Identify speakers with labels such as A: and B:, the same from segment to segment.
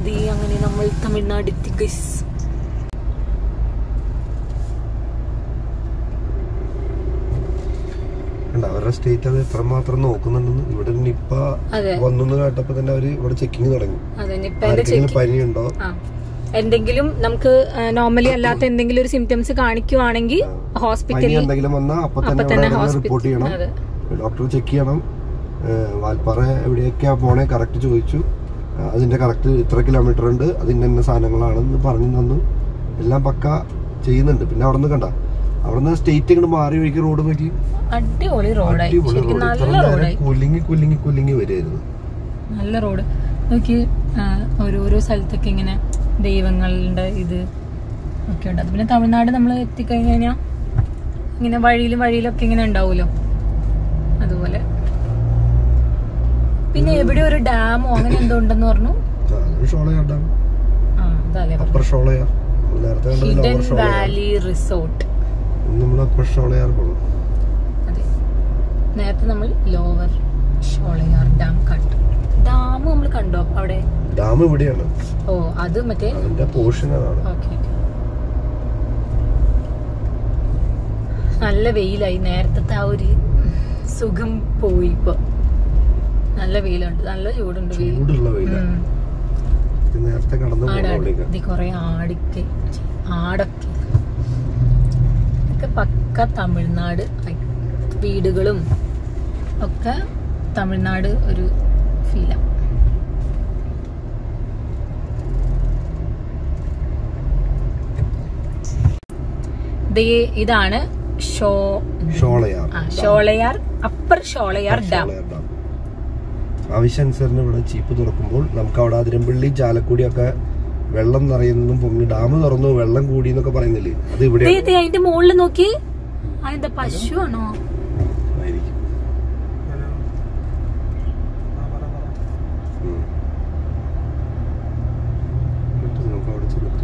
A: ദേ അങ്ങനെ നമ്മൾ തമിഴ്നാട് എത്തി ഗൈസ്
B: കണ്ടോ, അവരുടെ സ്റ്റേറ്റ് അത് എത്രമാത്രം നോക്കുന്നുണ്ടെന്ന് ഇവിടെ നിപ്പ
A: അതെ.
B: വന്നു കേട്ടപ്പോ തന്നെ അവര് ഇവിടെ ചെക്കിങ് തുടങ്ങി
A: അതെ നിപ്പന്റെ
B: ആർക്കെങ്കിലും
A: ചെക്ക്
B: പനിയുണ്ടോ
A: ആ എന്തെങ്കിലും നമുക്ക് നോർമലി അല്ലാത്ത എന്തെങ്കിലും ഒരു സിംറ്റംസ് കാണിക്കുവാണെങ്കിൽ
B: പനി
A: ഹോസ്പിറ്റലിൽ
B: എന്തെങ്കിലും വന്നാൽ അപ്പൊ
A: അപ്പൊ
B: തന്നെ
A: തന്നെ
B: അവിടെ
A: ഹോസ്പിറ്റൽ
B: റിപ്പോർട്ട് ചെയ്യണം
A: അതെ
B: ഡോക്ടർ ചെക്ക് ചെയ്യണം ഏഹ് വാൽപ്പാറ എവിടെയൊക്കെയാ പോണേ കറക്റ്റ് ചോദിച്ചു ആ, അതിന്റെ കറക്റ്റ് ഇത്ര കിലോമീറ്റർ ഉണ്ട് അതിന്റെ തന്നെ സാധനങ്ങളാണെന്ന് പറഞ്ഞു തന്നു എല്ലാം പക്ക ചെയ്യുന്നുണ്ട് പിന്നെ അവിടെ നിന്ന് കണ്ട അവിടെ നിന്ന് സ്റ്റേറ്റ് ഇങ്ങോട്ട് മാറി ഒഴിക്ക് റോഡ് നോക്കി
A: അടിപൊളി റോഡായി
B: അടിപൊളി
A: ശരിക്കും
B: റോഡ്
A: നല്ല
B: ഇത്ര നേരം
A: റോഡായി
B: കുലുങ്ങി കുലുങ്ങി കുലുങ്ങി വരുമായിരുന്നു
A: നല്ല റോഡ് നോക്കി ആ, ഓരോരോ സ്ഥലത്തൊക്കെ ഇങ്ങനെ ദൈവങ്ങളുടെ ഇത് ഒക്കെ ഉണ്ട് അത് പിന്നെ തമിഴ്നാട് നമ്മൾ എത്തിക്കഴിഞ്ഞ് കഴിഞ്ഞാൽ ഇങ്ങനെ വഴിയിലും വഴിയിലൊക്കെ ഇങ്ങനെ ഉണ്ടാവുമല്ലോ അതുപോലെ പിന്നെ എവിടെ ഒരു ഡാമോ അങ്ങനെ എന്തോ ഉണ്ടെന്ന് പറഞ്ഞു
B: ഷോളയാർ ഡാം
A: ആ അതല്ലേ
B: അപ്പർ ഷോളയാർ നേരത്തെ കണ്ടത്
A: hidden
B: lower Sholayar
A: valley resort
B: നമ്മൾ അപ്പർ ഷോളയാർ പോകണം
A: അതെ നേരത്തെ നമ്മൾ ലോവർ ഷോളയാർ ഡാം കണ്ടു ഡാം നമ്മൾ കണ്ടോ അവിടെ
B: ഡാം ഇവിടെയാണ്
A: ഓ അത് മറ്റേ
B: അതിന്റെ പോർഷൻ അതാണ്
A: ഓക്കെ നല്ല വെയിലായി നേരത്തെ ആ ഒരു സുഖം പോയി ഇപ്പൊ നല്ല വെയിലുണ്ട് നല്ല ചൂടുണ്ട് വെയിൽ
B: ചൂടുള്ള വെയിലാണ്
A: ഉം.
B: ഇത് നേരത്തെ കടന്നു
A: ആടാട്
B: പോകുന്നവിടേക്ക്
A: ഇത് കൊറേ ആടിക്ക് ആടൊക്കെ ഒക്കെ പക്ക തമിഴ്നാട് ആയി. വീടുകളും ഒക്കെ തമിഴ്നാട് ഒരു ഫീലാണ് ദേ ഇതാണ് ഷോ
B: ഷോളയാർ
A: ആ, Sholayar upper Sholayar dam
B: Sholayar dam ആവശ്യാനുസരണം ഇവിടെ ചീപ്പ് തുറക്കുമ്പോൾ നമുക്ക് അവിടെ അതിരമ്പള്ളി ചാലക്കുടി ഒക്കെ വെള്ളം നിറയുന്നതും പൊങ്ങി ഡാം തുറന്നു വെള്ളം കൂടി എന്നൊക്കെ പറയുന്നില്ലേ അത്
A: ദേ,
B: ഇവിടെയാണ്
A: ദേ, അതിന്റെ മുകളിൽ നോക്കി അതെന്താ പശു ആണോ
B: ആയിരിക്കും ഉം. എന്നിട്ട് നമുക്ക് അവിടെ ചെന്നിട്ട്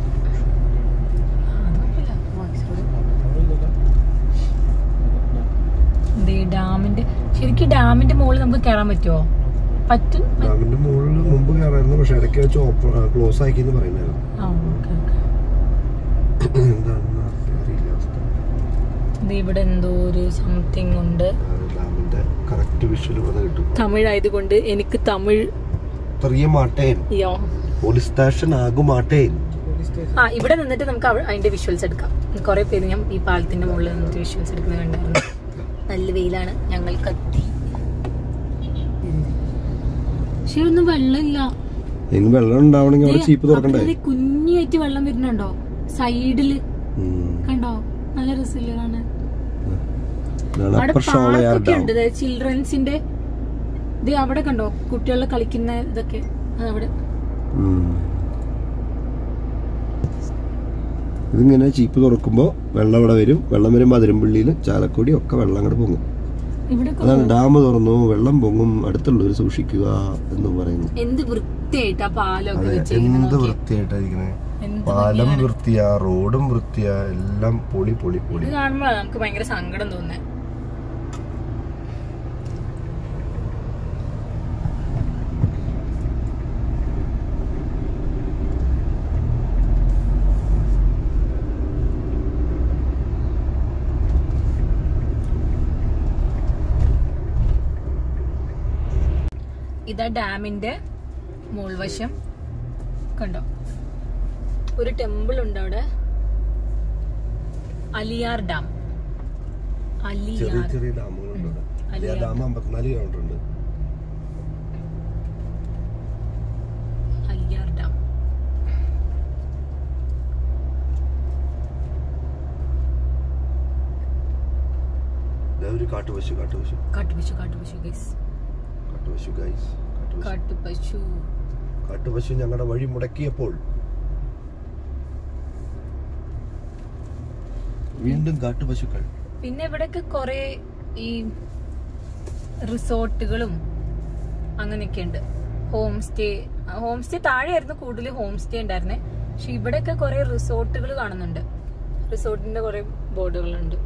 A: ദേ, ഡാമിന്റെ ശരിക്കും ഡാമിന്റെ മുകളിൽ നമുക്ക് കയറാൻ പറ്റുമോ പറ്റും
B: ഡാമിന്റെ മുകളിൽ മുമ്പ് കയറായിരുന്നു പക്ഷെ ഇടയ്ക്ക് വെച്ച് ഓപ്പൺ ക്ലോസ് ആക്കിന്ന് പറയുന്നായിരുന്നു
A: ആ, ഓക്കേ, ഓക്കേ.
B: എന്താണെന്ന് അറിയില്ല അവസ്ഥ
A: ദേ, ഇവിടെ എന്തോ ഒരു സംതിങ് ഉണ്ട്
B: ഡാമിന്റെ കറക്റ്റ് വിഷ്വൽ ഇവിടെ കിട്ടും
A: തമിഴ് ആയതുകൊണ്ട് എനിക്ക് തമിഴ്
B: ചെറിയ മാട്ടേൻ
A: യോ
B: പോലീസ് സ്റ്റേഷൻ ആകും മാട്ടേൻ
A: ആ ഇവിടെ നിന്നിട്ട് നമുക്ക് അവ- അതിന്റെ വിഷ്വൽസ് എടുക്കാം കുറെ പേര് ഞാൻ ഈ പാലത്തിന്റെ മുകളിൽ നിന്നിട്ട് വിഷ്വൽസ് എടുക്കുന്നത് കണ്ടായിരുന്നു നല്ല വെയിലാണ് ഞങ്ങൾ കത്തി പക്ഷെ ഒന്നും വെള്ളമില്ല
B: ഇനി വെള്ളം ഉണ്ടാവണമെങ്കിൽ അവിടെ ചീപ്പ് തുറക്കണ്ടേ
A: അപ്പുറത്ത് കുഞ്ഞായിട്ട് വെള്ളം വരുന്നുണ്ടോ സൈഡില്
B: ഉം.
A: കണ്ടോ നല്ല രസമില്ല കാണാൻ
B: ഇതാണ്
A: അവിടെ
B: അപ്പർ ഷോളയാർ
A: പാർക്കൊക്കെ
B: ഡാം
A: ഉണ്ട് ചിൽഡ്രൻസിന്റെ ഇത് അവിടെ കണ്ടോ കുട്ടികൾ കളിക്കുന്ന ഇതൊക്കെ അതവിടെ
B: ഉം. ഇതിങ്ങനെ ചീപ്പ് തുറക്കുമ്പോ വെള്ളം ഇവിടെ വരും വെള്ളം വരുമ്പോൾ അതിരമ്പള്ളിയിൽ ചാലക്കുടി ഒക്കെ വെള്ളം അങ്ങോട്ട് പൊങ്ങും
A: ഇവിടെ
B: അതാണ് ഡാം തുറന്നു വെള്ളം പൊങ്ങും അടുത്തുള്ളവർ സൂക്ഷിക്കുക എന്ന് പറയുന്നു
A: എന്ത് വൃത്തിയായിട്ടാ പാലമൊക്കെ
B: അതെ
A: വെച്ചിരിക്കുന്നത്
B: എന്ത്
A: നോക്കിയേ.
B: വൃത്തിയായിട്ടായിരിക്കണേ
A: എന്ത്
B: പാലം
A: ഭംഗിയാണ്.
B: വൃത്തിയാ റോഡും വൃത്തിയാ എല്ലാം പൊളി പൊളി പൊളി
A: ഇത് കാണുമ്പോഴാണ് നമുക്ക് ഭയങ്കര സങ്കടം തോന്നുന്നത് ഇതാ ഡാമിന്റെ മുൾവശം കണ്ടോ ഒരു ടെമ്പിൾ ഉണ്ട് അവിടെ അലിയാർ ഡാം
B: ചെറിയ
A: അലിയാർ
B: ചെറിയ ഡാമുകളുണ്ട് അവിടെ.
A: അലിയാർ
B: വലിയ ഡാം അമ്പത്തിനാല് കിലോമീറ്റർ ഉണ്ട്
A: അലിയാർ ഡാം
B: ദേ ഒരു കാട്ടുപശു കാട്ടുപശു
A: കാട്ടുപശു കാട്ടുപശു ഗൈസ്
B: കാട്ടുപശു ഗൈസ് കാട്ടുപശു
A: കാട്ടുപശു
B: കാട്ടുപശു ഞങ്ങളുടെ വഴി മുടക്കിയപ്പോൾ വീണ്ടും കാട്ടുപശുക്കൾ
A: പിന്നെ ഇവിടെയൊക്കെ കുറെ ഈ റിസോർട്ടുകളും അങ്ങനെയൊക്കെ ഉണ്ട് ഹോം സ്റ്റേ ഹോം സ്റ്റേ താഴെയായിരുന്നു കൂടുതൽ ഹോം സ്റ്റേ ഉണ്ടായിരുന്നേ പക്ഷെ ഇവിടെയൊക്കെ കുറെ റിസോർട്ടുകൾ കാണുന്നുണ്ട് റിസോർട്ടിന്റെ കുറെ ബോർഡുകളുണ്ട്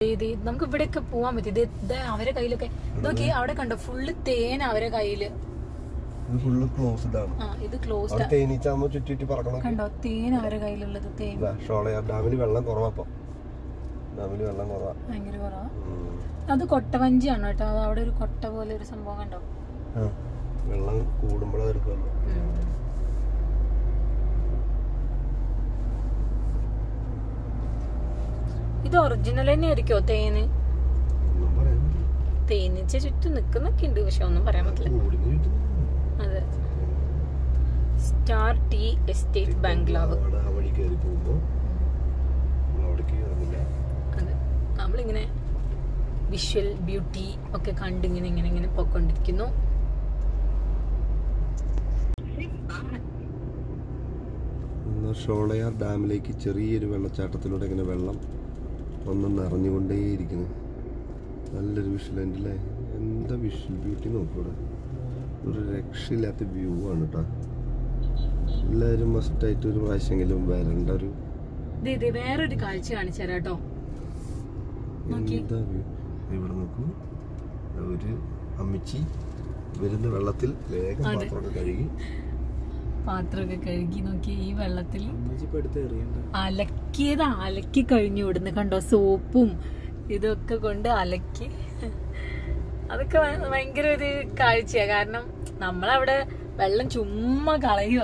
A: ഇത് നമുക്ക് ഇവിടെയൊക്കെ പോവാൻ പറ്റും ഇത് ഇത് അവരെ കയ്യിലൊക്കെ നോക്കി അവിടെ കണ്ടോ ഫുള്ള് തേൻ അവരെ കയ്യില്
B: ഇത് ഫുള്ള് ക്ലോസ്ഡ് ആണ്
A: ആ ഇത് ക്ലോസ്ഡ്
B: അവിടെ തേനീച്ചാകുമ്പോ ചുറ്റി ചുറ്റി പറക്കണം
A: കണ്ടോ തേൻ അവരെ കയ്യിലുള്ളത് തേൻ
B: ഷോളയാർ ഡാമിൽ വെള്ളം കുറവാ ഡാമിൽ വെള്ളം കുറവാ
A: ഭയങ്കര കുറവാ
B: ഉം.
A: അത് കൊട്ടവഞ്ചിയാണ് കേട്ടോ അത് അവിടെ ഒരു കൊട്ട പോലെ ഒരു സംഭവം കണ്ടോ
B: ആ. വെള്ളം കൂടുമ്പോഴേ എടുക്കുമല്ലോ
A: ഇത് ഒറിജിനൽ തന്നെ ആയിരിക്കോ തേന്
B: ഒന്നും പറയാൻ പറ്റില്ല.
A: തേനീച്ച ചുറ്റും നിക്കുന്നൊക്കെ ഉണ്ട് പക്ഷെ ഒന്നും പറയാൻ പറ്റില്ല
B: കൂടിന് ചുറ്റും
A: അതെ സ്റ്റാർ ടീ എസ്റ്റേറ്റ് ബംഗ്ലാവ്
B: അവിടെ ആ വഴി കയറി പോകുമ്പോ നമ്മൾ അവിടേക്ക് കയറുന്നില്ല
A: അതെ നമ്മളിങ്ങനെ വിഷ്വൽ ബ്യൂട്ടി ഒക്കെ കണ്ട് ഇങ്ങനെ ഇങ്ങനെ ഇങ്ങനെ പോയിക്കൊണ്ടിരിക്കുന്നു
B: എന്നാൽ ഷോളയാർ ഡാമിലേക്ക് ചെറിയൊരു വെള്ളച്ചാട്ടത്തിലൂടെ ഇങ്ങനെ വെള്ളം വന്ന് നിറഞ്ഞുകൊണ്ടേയിരിക്കുന്നു നല്ലൊരു വിഷ്വൽ എൻ്റെ അല്ലേ എന്താ വിഷ്വൽ ബ്യൂട്ടി നോക്കൂടെ ഒരു രക്ഷയില്ലാത്ത വ്യൂ ആണ് കേട്ടോ എല്ലാവരും മസ്റ്റായിട്ട് ഒരു പ്രാവശ്യമെങ്കിലും വരേണ്ട ഒരു
A: ഇത് ഇത് വേറൊരു കാഴ്ച കാണിച്ചു തരാം കേട്ടോ നോക്കി.
B: എന്താ വ്യൂ ഇവിടെ നോക്കൂ ഒരു അമ്മിച്ചി വരുന്ന വെള്ളത്തിൽ വേഗം
A: അതെ.
B: പാത്രമൊക്കെ കഴുകി
A: പാത്രമൊക്കെ കഴുകി നോക്കി ഈ വെള്ളത്തിൽ
C: ഇപ്പൊ എടുത്ത് എറിയണ്ട
A: അലക്കിയത് അലക്കി കഴിഞ്ഞു ഇവിടുന്ന് കണ്ടോ സോപ്പും ഇതൊക്കെ കൊണ്ട് അലക്കി അതൊക്കെ ഭ- ഭയങ്കര ഒരു കാഴ്ചയാ കാരണം നമ്മളവിടെ വെള്ളം ചുമ്മാ കളയുക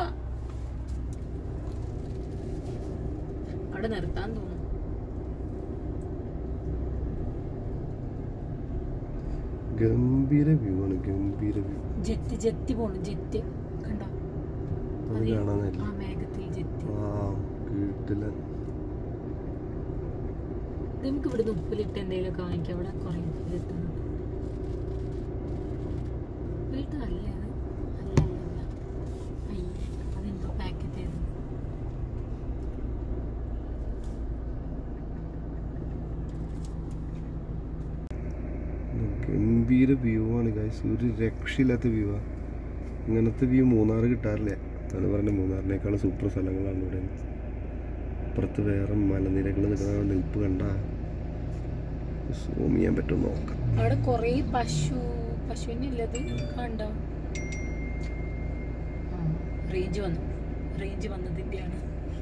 A: അവിടെ നിർത്താൻ തോന്നുന്നു
B: ഗംഭീര വ്യൂ ആണ് ഗംഭീര വ്യൂ
A: ജെത്തി ജെത്തി പോണു ജെത്തി കണ്ടോ
B: അത്
A: അതെ.
B: കാണാനല്ല
A: ആ മേഘത്തിൽ ജെത്തി
B: ആ വീട്ടില്
A: ഇത് നമുക്ക് ഇവിടുന്ന് ഉപ്പിലിട്ട് എന്തെങ്കിലുമൊക്കെ വാങ്ങിക്കാം അവിടെ കുറെ ഉപ്പിലിട്ടുണ്ട് വീട്ടല്ലേ അത് അല്ല അല്ല അല്ല അയ്യ അതെന്തോ പാക്കറ്റ് ചെയ്ത്
B: ഗംഭീര വ്യൂ ആണ് ഗൈസ് ഒരു രക്ഷയില്ലാത്ത വ്യൂ ആ ഇങ്ങനത്തെ വ്യൂ മൂന്നാർ കിട്ടാറില്ല അത് പറഞ്ഞ മൂന്നാറിനേക്കാൾ സൂപ്പർ സ്ഥലങ്ങളാണ് ഇവിടെ അപ്പുറത്ത് വേറെ മലനിരകൾ നിൽക്കുന്ന നിൽപ്പ് കണ്ട സൂം ചെയ്യാൻ പറ്റും നോക്കാം
A: അവിടെ കൊറേ പശു പശുവിനുള്ളത് കണ്ടോ റേഞ്ച് വന്നു റേഞ്ച് വന്നതിന്റെയാണ്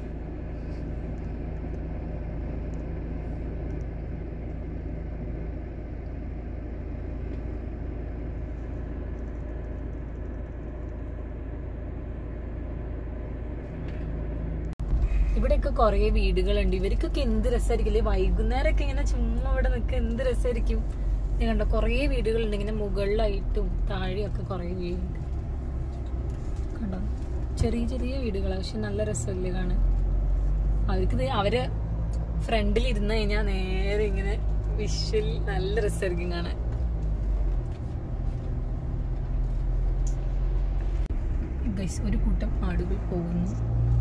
A: ഇവിടെയൊക്കെ കൊറേ വീടുകളുണ്ട് ഇവർക്കൊക്കെ എന്ത് രസമായിരിക്കും വൈകുന്നേരമൊക്കെ ഇങ്ങനെ ചുമ്മാ ഇവിടെ നിൽക്കുക എന്ത് രസമായിരിക്കും നീ കണ്ടോ കൊറേ വീടുകളുണ്ട് ഇങ്ങനെ മുകളിലായിട്ടും താഴെയൊക്കെ കൊറേ വീടുണ്ട് കണ്ടോ ചെറിയ ചെറിയ വീടുകളാണ് പക്ഷെ നല്ല രസമല്ലേ കാണാൻ അവർക്ക് അവര് ഫ്രണ്ടിൽ ഇരുന്ന് കഴിഞ്ഞാൽ നേരെ ഇങ്ങനെ വിഷ്വൽ നല്ല രസമായിരിക്കും കാണാൻ ഗൈസ് ഒരു കൂട്ടം ആടുകൾ പോകുന്നു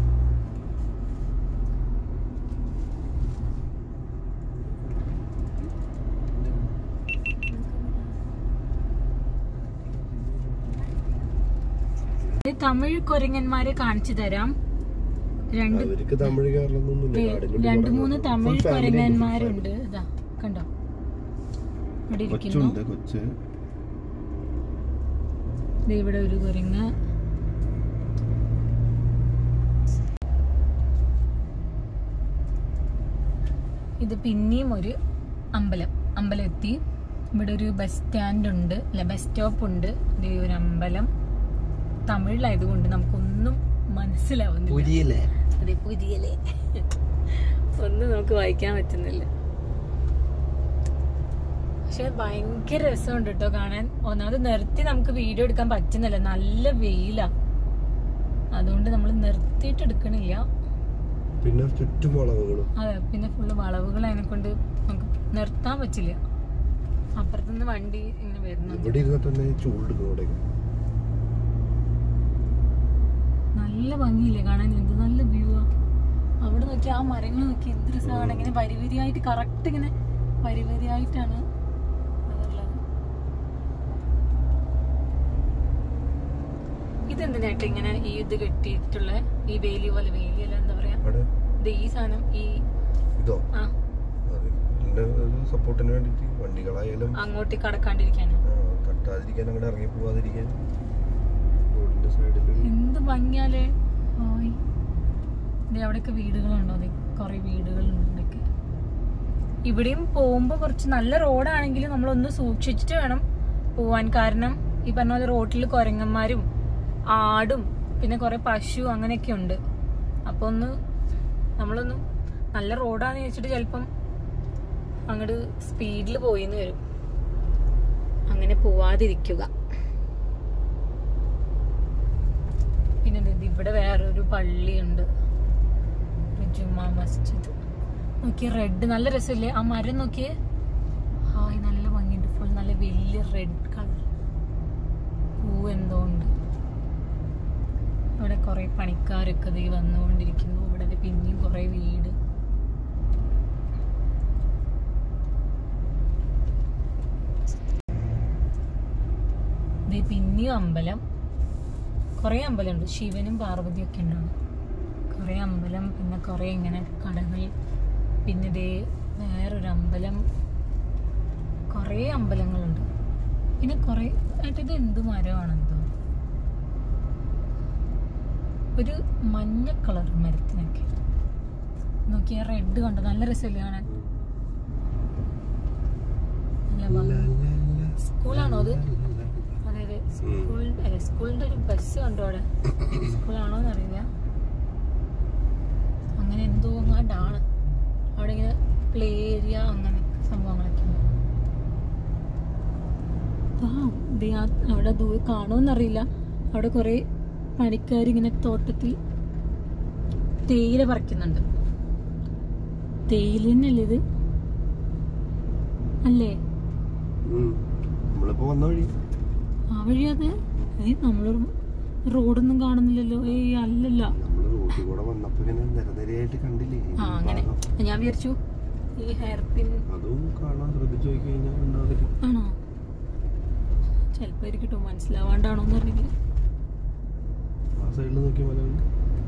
A: ഇത് തമിഴ് കൊരങ്ങന്മാരെ കാണിച്ചു തരാം രണ്ട്
B: അവർക്ക് തമിഴ് കേരളമൊന്നുമില്ല കാടിനുള്ളിൽ
A: രണ്ട്
B: കൂടെ
A: മൂന്ന്
B: full
A: തമിഴ്
B: family ഉണ്ട്, full
A: കൊരങ്ങന്മാരുണ്ട് ഇതാ കണ്ടോ ഇവിടെ
B: family.
A: ഇരിക്കുന്നു
B: കൊച്ചുണ്ട് കൊച്ച്
A: ദേ ഇവിടെ ഒരു കുരങ്ങ് ഇത് പിന്നെയും ഒരു അമ്പലം അമ്പലം എത്തി ഇവിടെ ഒരു ബസ് സ്റ്റാൻഡ് ഉണ്ട് അല്ല ബസ് സ്റ്റോപ്പ് ഉണ്ട് ദേ ഒരു അമ്പലം തമിഴിലായതുകൊണ്ട് നമുക്കൊന്നും മനസ്സിലാവുന്നില്ല
B: പുരിയല്ലേ
A: അതെ പുതിയല്ലേ ഒന്നും നമുക്ക് വായിക്കാൻ പറ്റുന്നില്ല പക്ഷെ ഭയങ്കര രസമുണ്ട് കേട്ടോ കാണാൻ ഒന്നാമത് നിർത്തി നമുക്ക് വീഡിയോ എടുക്കാൻ പറ്റുന്നില്ല നല്ല വെയിലാ അതുകൊണ്ട് നമ്മൾ നിർത്തിയിട്ട് എടുക്കണില്ല
B: പിന്നെ ചുറ്റും വളവുകളും
A: അതെ പിന്നെ ഫുള്ള് വളവുകൾ അതിനെ കൊണ്ട് നമുക്ക് നിർത്താൻ പറ്റില്ല അപ്പുറത്തുനിന്ന് വണ്ടി ഇങ്ങനെ വരുന്നുണ്ട്
B: ഇവിടെ ഇരുന്നിട്ട് തന്നെ ചൂടെടുക്കും ഇവിടേക്ക്
A: നല്ല ഭംഗിയില്ലേ കാണാൻ എന്ത് നല്ല വ്യൂ ആ അവിടെ നോക്കി ആ മരങ്ങൾ നോക്കി എന്ത് രസമാണ് ഇങ്ങനെ വരി വരിയായിട്ട് കറക്റ്റ് ഇങ്ങനെ വരി വരിയായിട്ടാണ് അതുള്ളത് ഇതെന്തിനായിട്ട് ഇങ്ങനെ ഈ ഇത് കെട്ടിയിട്ടുള്ള ഈ വേലി പോലെ വേലി അല്ല എന്താ പറയാ
B: അവിടെ
A: ഇത് ഈ സാധനം ഈ
B: ഇതോ
A: ആ
B: അറിയില്ല റോഡിന്റെ ഒരു സപ്പോർട്ടിന് വേണ്ടിട്ട് വണ്ടികളായാലും
A: അങ്ങോട്ട് കടക്കാണ്ടിരിക്കാന്
B: ആ, തട്ടാതിരിക്കാൻ അങ്ങോട്ട് ഇറങ്ങി പോവാതിരിക്കാൻ റോഡിന്റെ സൈഡിൽ
A: എന്ത് ഭംഗിയാലേ ഹായ് ദേ അവിടെയൊക്കെ വീടുകളുണ്ടോ അതെ കുറെ വീടുകളുണ്ട് ഇവിടെയൊക്കെ ഇവിടെയും പോകുമ്പോൾ കുറച്ച് നല്ല റോഡാണെങ്കിലും നമ്മളൊന്ന് സൂക്ഷിച്ചിട്ട് വേണം പോവാൻ കാരണം ഈ പറഞ്ഞ പോലെ റോട്ടിൽ കുരങ്ങന്മാരും ആടും പിന്നെ കുറെ പശു അങ്ങനെയൊക്കെ ഉണ്ട് അപ്പൊ ഒന്ന് നമ്മളൊന്ന് നല്ല റോഡാന്ന് ചോദിച്ചിട്ട് ചിലപ്പം അങ്ങോട്ട് സ്പീഡിൽ പോയിന്ന് വരും അങ്ങനെ പോവാതിരിക്കുക പിന്നെ ദേ ഇവിടെ വേറൊരു പള്ളിയുണ്ട് ഒരു ജുമാ മസ്ജിദ് നോക്കിയേ റെഡ് നല്ല രസമില്ലേ ആ മരം നോക്കിയേ ഹായ് നല്ല ഭംഗിയുണ്ട് ഫുൾ നല്ല വലിയ റെഡ് കളർ പൂ എന്തോ ഉണ്ട് ഇവിടെ കുറെ പണിക്കാരൊക്കെ ദേ വന്നുകൊണ്ടിരിക്കുന്നു ഇവിടെ ദേ പിന്നെയും കുറെ വീട് ദേ പിന്നെയും അമ്പലം കുറെ അമ്പലമുണ്ട് ശിവനും പാർവതിയും ഒക്കെ ഉണ്ടാവും കുറെ അമ്പലം പിന്നെ കുറെ ഇങ്ങനെ കടകൾ പിന്നെ ദേ വേറൊരു അമ്പലം കുറെ അമ്പലങ്ങളുണ്ട് പിന്നെ കുറെ ആയിട്ട് ഇത് എന്ത് മരമാണെന്തോ ഒരു മഞ്ഞ കളർ മരത്തിനൊക്കെ നോക്കിയാ റെഡ് കണ്ടോ നല്ല രസമല്ലേ കാണാൻ നല്ല ഭംഗി. സ്കൂളാണോ അത് അതെ അതെ സ്കൂൾ അല്ല സ്കൂളിന്റെ ഒരു ബസ് കണ്ടോ അവിടെ സ്കൂളാണോ എന്നറിയില്ല അങ്ങനെ എന്തോ അങ്ങാണ്ടാണ് അവിടെ ഇങ്ങനെ പ്ലേ ഏരിയ അങ്ങനെ സംഭവങ്ങളൊക്കെ ഉണ്ട് ആ ദേ ആ- അവിടെ ദൂരെ കാണുമെന്നറിയില്ല അവിടെ കുറെ പണിക്കാർ ഇങ്ങനെ തോട്ടത്തിൽ തേയില പറിക്കുന്നുണ്ട് തേയില തന്നെയല്ലേ ഇത് അല്ലേ
B: ഉം. നമ്മളിപ്പോ വന്ന വഴി
A: ആ വഴി അത് ഏയ് നമ്മള് റോഡൊന്നും കാണുന്നില്ലല്ലോ ഏയ് അല്ലല്ല
B: നമ്മള് റോഡിൽ കൂടെ വന്നപ്പോ ഇങ്ങനെ നിരനിരയായിട്ട് കണ്ടില്ലേ ഈ
A: ആ അങ്ങനെ
B: ഭാഗം.
A: ഞാൻ വിചാരിച്ചു ഈ ഹെയർ പിൻ
B: അതും കാണാൻ ശ്രദ്ധിച്ചു നോക്കി കഴിഞ്ഞാൽ ഉണ്ടാവില്ല
A: ആണോ ചിലപ്പോ കിട്ടും മനസ്സിലാവാണ്ടാണോ എന്നറിയില്ല
B: ആ സൈഡിൽ നോക്കിയ മലയുണ്ട്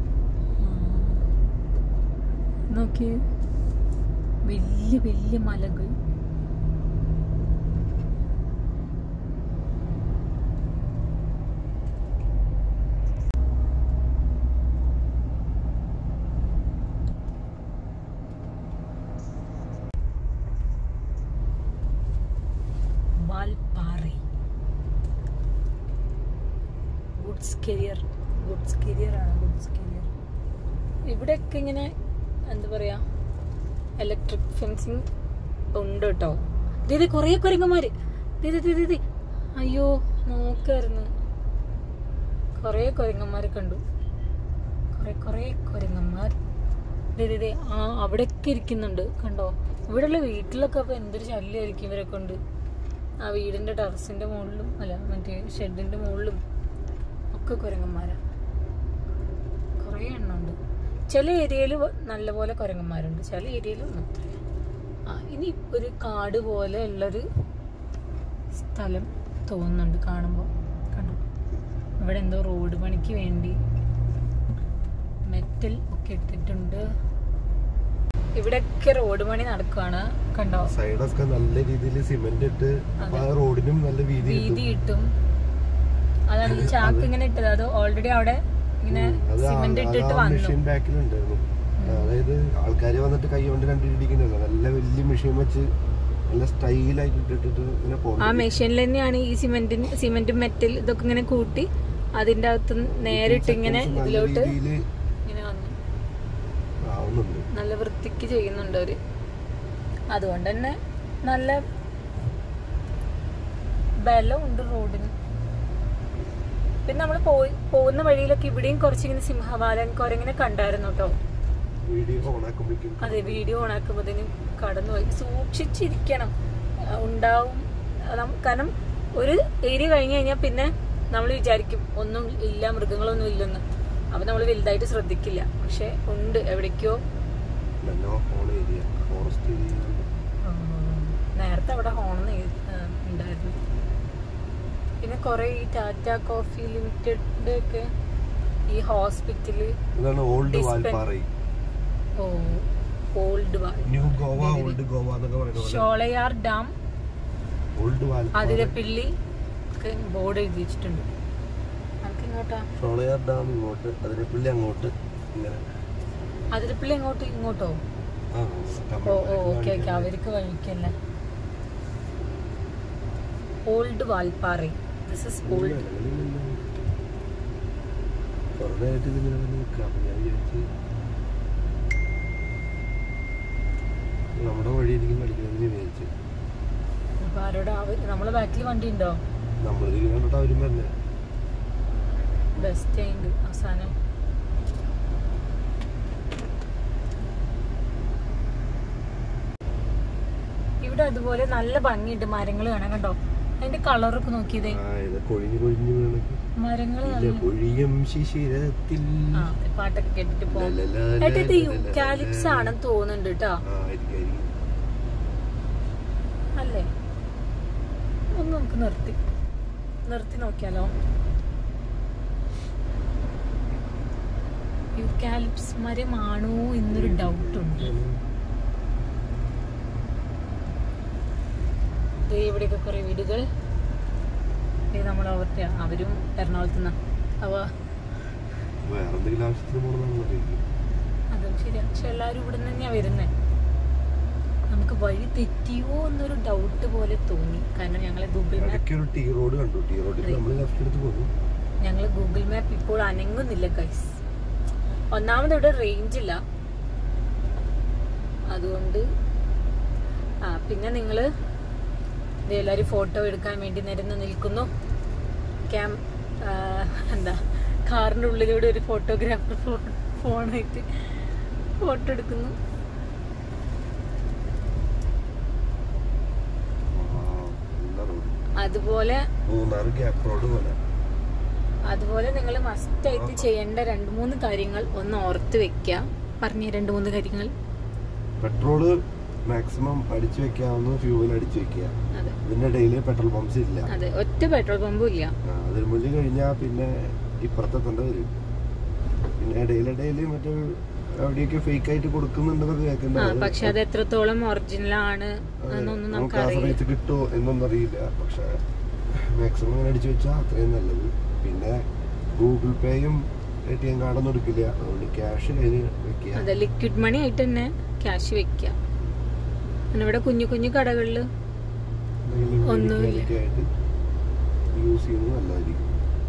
A: നോക്കി വലിയ വലിയ മലകൾ Valparai goods carrier goods carrier ആണ് ഗുഡ്സ് കരിയർ ഇവിടെയൊക്കെ ഇങ്ങനെ എന്താ പറയാ ഇലക്ട്രിക് ഫെൻസിങ് ഉണ്ട് കേട്ടോ ദീദി കൊറേ കുരങ്ങന്മാര് ദീദി ദീദി ദീദി അയ്യോ നോക്കായിരുന്നു കൊറേ കുരങ്ങന്മാരെ കണ്ടു കൊറേ കൊറേ കുരങ്ങന്മാർ ദീദി ദേ ആ അവിടെയൊക്കെ ഇരിക്കുന്നുണ്ട് കണ്ടോ ഇവിടെയുള്ള വീട്ടിലൊക്കെ അപ്പൊ എന്തൊരു ശല്യമായിരിക്കും ഇവരെ കൊണ്ട് ആ വീടിന്റെ ടെറസിന്റെ മുകളിലും അല്ല മറ്റേ ഷെഡിന്റെ മുകളിലും ഒക്കെ കുരങ്ങന്മാരാ കുറേ എണ്ണമുണ്ട് ചില ഏരിയയിൽ നല്ലപോലെ കുരങ്ങന്മാരുണ്ട് ചില ഏരിയയിൽ ഒന്നും അത്ര ആ ഇനി ഒരു കാട് പോലെ ഉള്ളൊരു സ്ഥലം തോന്നുന്നുണ്ട് കാണുമ്പോൾ കണ്ടു ഇവിടെ എന്തോ റോഡ് പണിക്ക് വേണ്ടി മെറ്റൽ ഒക്കെ ഇട്ടിട്ടുണ്ട് ഇവിടെയൊക്കെ റോഡ് പണി നടക്കുവാണ് കണ്ടോ
B: സൈഡൊക്കെ നല്ല രീതിയിൽ സിമെന്റ് ഇട്ട് അപ്പൊ ആ റോഡിനും നല്ല വീതി
A: വീതി
B: കിട്ടും
A: ഇട്ടും അതാണ് ഈ ചാക്ക് ഇങ്ങനെ ഇട്ടത് അത് ഓൾറെഡി അവിടെ ഇങ്ങനെ
B: ഉം. അത്
A: സിമെന്റ് ഇട്ടിട്ട് വന്നു
B: മെഷീൻ ബാക്കിലുണ്ടായിരുന്നു അതായത് ആൾക്കാർ വന്നിട്ട് കൈ കൊണ്ട് കണ്ടിരിക്കുന്നില്ല നല്ല വലിയ മെഷീൻ വെച്ച് നല്ല സ്റ്റൈലായിട്ട് ഇട്ടിട്ട് ഇങ്ങനെ
A: ആ
B: പോകുന്നു
A: മെഷീനിൽ തന്നെയാണ് ഈ സിമെന്റിന് സിമെന്റും മെറ്റൽ ഇതൊക്കെ ഇങ്ങനെ കൂട്ടി അതിന്റെ അകത്ത് നേരിട്ട് ഇങ്ങനെ
B: നല്ല
A: ഇതിലോട്ട്
B: രീതിയിൽ
A: ഇങ്ങനെ വന്നു
B: ആവുന്നുണ്ട്
A: നല്ല വൃത്തിക്ക് ചെയ്യുന്നുണ്ട് അവര് അതുകൊണ്ട് തന്നെ നല്ല ബലമുണ്ട് റോഡിന് പിന്നെ നമ്മൾ പോയി പോകുന്ന വഴിയിലൊക്കെ ഇവിടെയും കുറച്ചിങ്ങനെ സിംഹവാലൻ കുരങ്ങിനെ കണ്ടായിരുന്നു കേട്ടോ
B: വീഡിയോ ഓണാക്കുമ്പോഴേക്കും
A: അതെ വീഡിയോ ഓണാക്കുമ്പോഴത്തേനും കടന്നുപോയി സൂക്ഷിച്ചിരിക്കണം ആ, ഉണ്ടാവും ആ, നം- കാരണം ഒരു ഏരിയ കഴിഞ്ഞു കഴിഞ്ഞാൽ പിന്നെ നമ്മൾ വിചാരിക്കും ഒന്നും ഇല്ല മൃഗങ്ങളൊന്നും ഇല്ലെന്ന് അപ്പൊ നമ്മൾ വലുതായിട്ട് ശ്രദ്ധിക്കില്ല പക്ഷെ ഉണ്ട് എവിടേക്കോ
B: നല്ല ഹോൺ ഏരിയ ഫോറസ്റ്റ് ഏരിയ
A: ആ, നേരത്തെ അവിടെ ഹോണെന്ന് ഉണ്ടായിരുന്നു പിന്നെ കുറെ ഈ ടാറ്റ കോഫി ലിമിറ്റഡ് ഒക്കെ ഈ ഹോസ്പിറ്റല്
B: ഇതാണ് old
A: Dispen-
B: Valparai
A: oh old Val
B: new Goa old Goa എന്നൊക്കെ പറയുന്ന പോലെ
A: ഷോളയാർ ഡാം
B: ഓൾഡ് വാൽ
A: അതിരപ്പിള്ളി ഒക്കെ ബോർഡ് എഴുതി വെച്ചിട്ടുണ്ട് നമുക്ക് ഇങ്ങോട്ടാ
B: ഷോളയാർ ഡാം ഇങ്ങോട്ട് അതിരപ്പള്ളി അങ്ങോട്ട് ഇങ്ങനെ
A: അതിരപ്പിള്ളി എങ്ങോട്ട് ഇങ്ങോട്ടോ
B: ആ
A: ഓ ഓ ഓക്കെ ഓക്കെ അവർക്ക് വഴിക്കല്ല old Valparai this is old
B: കുറേ ആയിട്ട് ഇതിങ്ങനെ തന്നെ നിൽക്കാം അപ്പൊ ഞാൻ വിചാരിച്ച് നമ്മുടെ വഴിയായിരിക്കും കളിക്കുന്നതെന്ന് വിചാരിച്ചു
A: അപ്പൊ ആരോട് അവർ നമ്മളെ ബാക്കിൽ വണ്ടി ഉണ്ടോ
B: നമ്മൾ ഇതിൽ കണ്ടിട്ട് അവരും തന്നെ
A: ബസ് സ്റ്റാൻഡ് അവസാനം ഇവിടെ അതുപോലെ നല്ല ഭംഗിയുണ്ട് മരങ്ങൾ കാണാൻ കണ്ടോ അതിന്റെ കളറൊക്കെ നോക്കിയതേ
B: ആ ഇത് കൊഴിഞ്ഞു കൊഴിഞ്ഞു വീണൊക്കെ
A: മരങ്ങൾ
B: ഇല്ല
A: നല്ല
B: കൊഴിയും ശിശിരത്തിൽ
A: ആ പാട്ടൊക്കെ കേട്ടിട്ട് പോകും
B: ലലല
A: ഏട്ടാ ഇത്
B: ലലല
A: യൂക്കാലിപ്സ് ആണെന്ന് തോന്നുന്നുണ്ട് കേട്ടോ
B: ആ ആയിരിക്കും ആയിരിക്കും
A: അല്ലേ ഒന്ന് നമുക്ക് നിർത്തി നിർത്തി നോക്കിയാലോ യൂക്കാലിപ്സ് മരമാണോ എന്നൊരു ഡൗട്ട് ഉണ്ട് ദേ ഇവിടെയൊക്കെ കുറെ വീടുകൾ ഇത് നമ്മൾ അവരുടെ അവരും എറണാകുളത്ത് നിന്നാ അവ
B: വേറെ എന്തെങ്കിലും ആവശ്യത്തിന് പോകണമെന്ന് അറിയിക്കും
A: അതും ശരിയാ പക്ഷെ എല്ലാവരും ഇവിടെ നിന്ന് തന്നെയാ വരുന്നേ നമുക്ക് വഴി തെറ്റിയോ എന്നൊരു ഡൗട്ട് പോലെ തോന്നി കാരണം ഞങ്ങളെ ഗൂഗിൾ മാപ്പ്
B: ഇടയ്ക്ക് ഒരു ടീ റോഡ് കണ്ടു ടീ റോഡിൽ
A: അതെ.
B: നമ്മൾ ലെഫ്റ്റ് എടുത്ത് പോകും
A: ഞങ്ങൾ ഗൂഗിൾ മാപ്പ് ഇപ്പോൾ അനങ്ങുന്നില്ല ഗൈസ് ഒന്നാമത് ഇവിടെ റേഞ്ച് ഇല്ല അതുകൊണ്ട് ആ പിന്നെ നിങ്ങൾ എല്ലാവരും ഫോട്ടോ എടുക്കാൻ വേണ്ടി നിരന്ന് നിൽക്കുന്നു ക്യാം ആ, എന്താ കാറിൻ്റെ ഉള്ളിലൂടെ ഒരു ഫോട്ടോഗ്രാഫർ ഫോണായിട്ട് ഫോട്ടോ എടുക്കുന്നു
B: നല്ല റോഡ്
A: അതുപോലെ
B: മൂന്നാർ ഗ്യാപ്പ് റോഡ് പോലെ
A: അതുപോലെ നിങ്ങൾ മസ്റ്റായിട്ട് ചെയ്യേണ്ട രണ്ട് മൂന്ന് കാര്യങ്ങൾ ഒന്ന് ഓർത്ത് വെക്കുക പറഞ്ഞ രണ്ട് മൂന്ന് കാര്യങ്ങൾ
B: പെട്രോള് മാക്സിമം അടിച്ചു വെക്കാവുന്ന ഫ്യൂവൽ അടിച്ചു വെക്കുക
A: അതെ
B: ഇതിന്റെ ഇടയിൽ പെട്രോൾ പമ്പ്സ് ഇല്ല
A: അതെ ഒറ്റ പെട്രോൾ പമ്പും ഇല്ല
B: ആ, അതിന് മുന്നിൽ കഴിഞ്ഞാൽ പിന്നെ ഇപ്പുറത്തെ തന്നെ വരും പിന്നെ ഇടയിലിടയിൽ മറ്റേ അവിടെയൊക്കെ ഫേക്ക് ആയിട്ട് കൊടുക്കുന്നുണ്ടെന്നൊക്കെ
A: ആ
B: കേൾക്കുന്നത്
A: പക്ഷെ അത് എത്രത്തോളം ഒറിജിനൽ ആണ് എന്നൊന്നും
B: നമുക്ക്
A: നമുക്ക്
B: ആ
A: അറിയില്ല
B: സമയത്ത് കിട്ടുമോ എന്നൊന്നും അറിയില്ല പക്ഷെ മാക്സിമം അങ്ങനെ അടിച്ചു വെച്ചാൽ അത്രയും നല്ലത് പിന്നെ ഗൂഗിൾ പേയും എ ടി എം കാർഡൊന്നും എടുക്കില്ല അതുകൊണ്ട് ക്യാഷ് കയ്യിൽ വെക്കുക
A: അതെ ലിക്വിഡ് മണി ആയിട്ട് തന്നെ ക്യാഷ് വെക്കുക പിന്നെ ഇവിടെ കുഞ്ഞു കുഞ്ഞു കടകളിൽ
B: എന്തെങ്കിലും
A: ഒന്നുമില്ല.
B: മേടിക്കാനൊക്കെ ആയിട്ട് യൂസ് ചെയ്യുന്നത് നല്ലതായിരിക്കും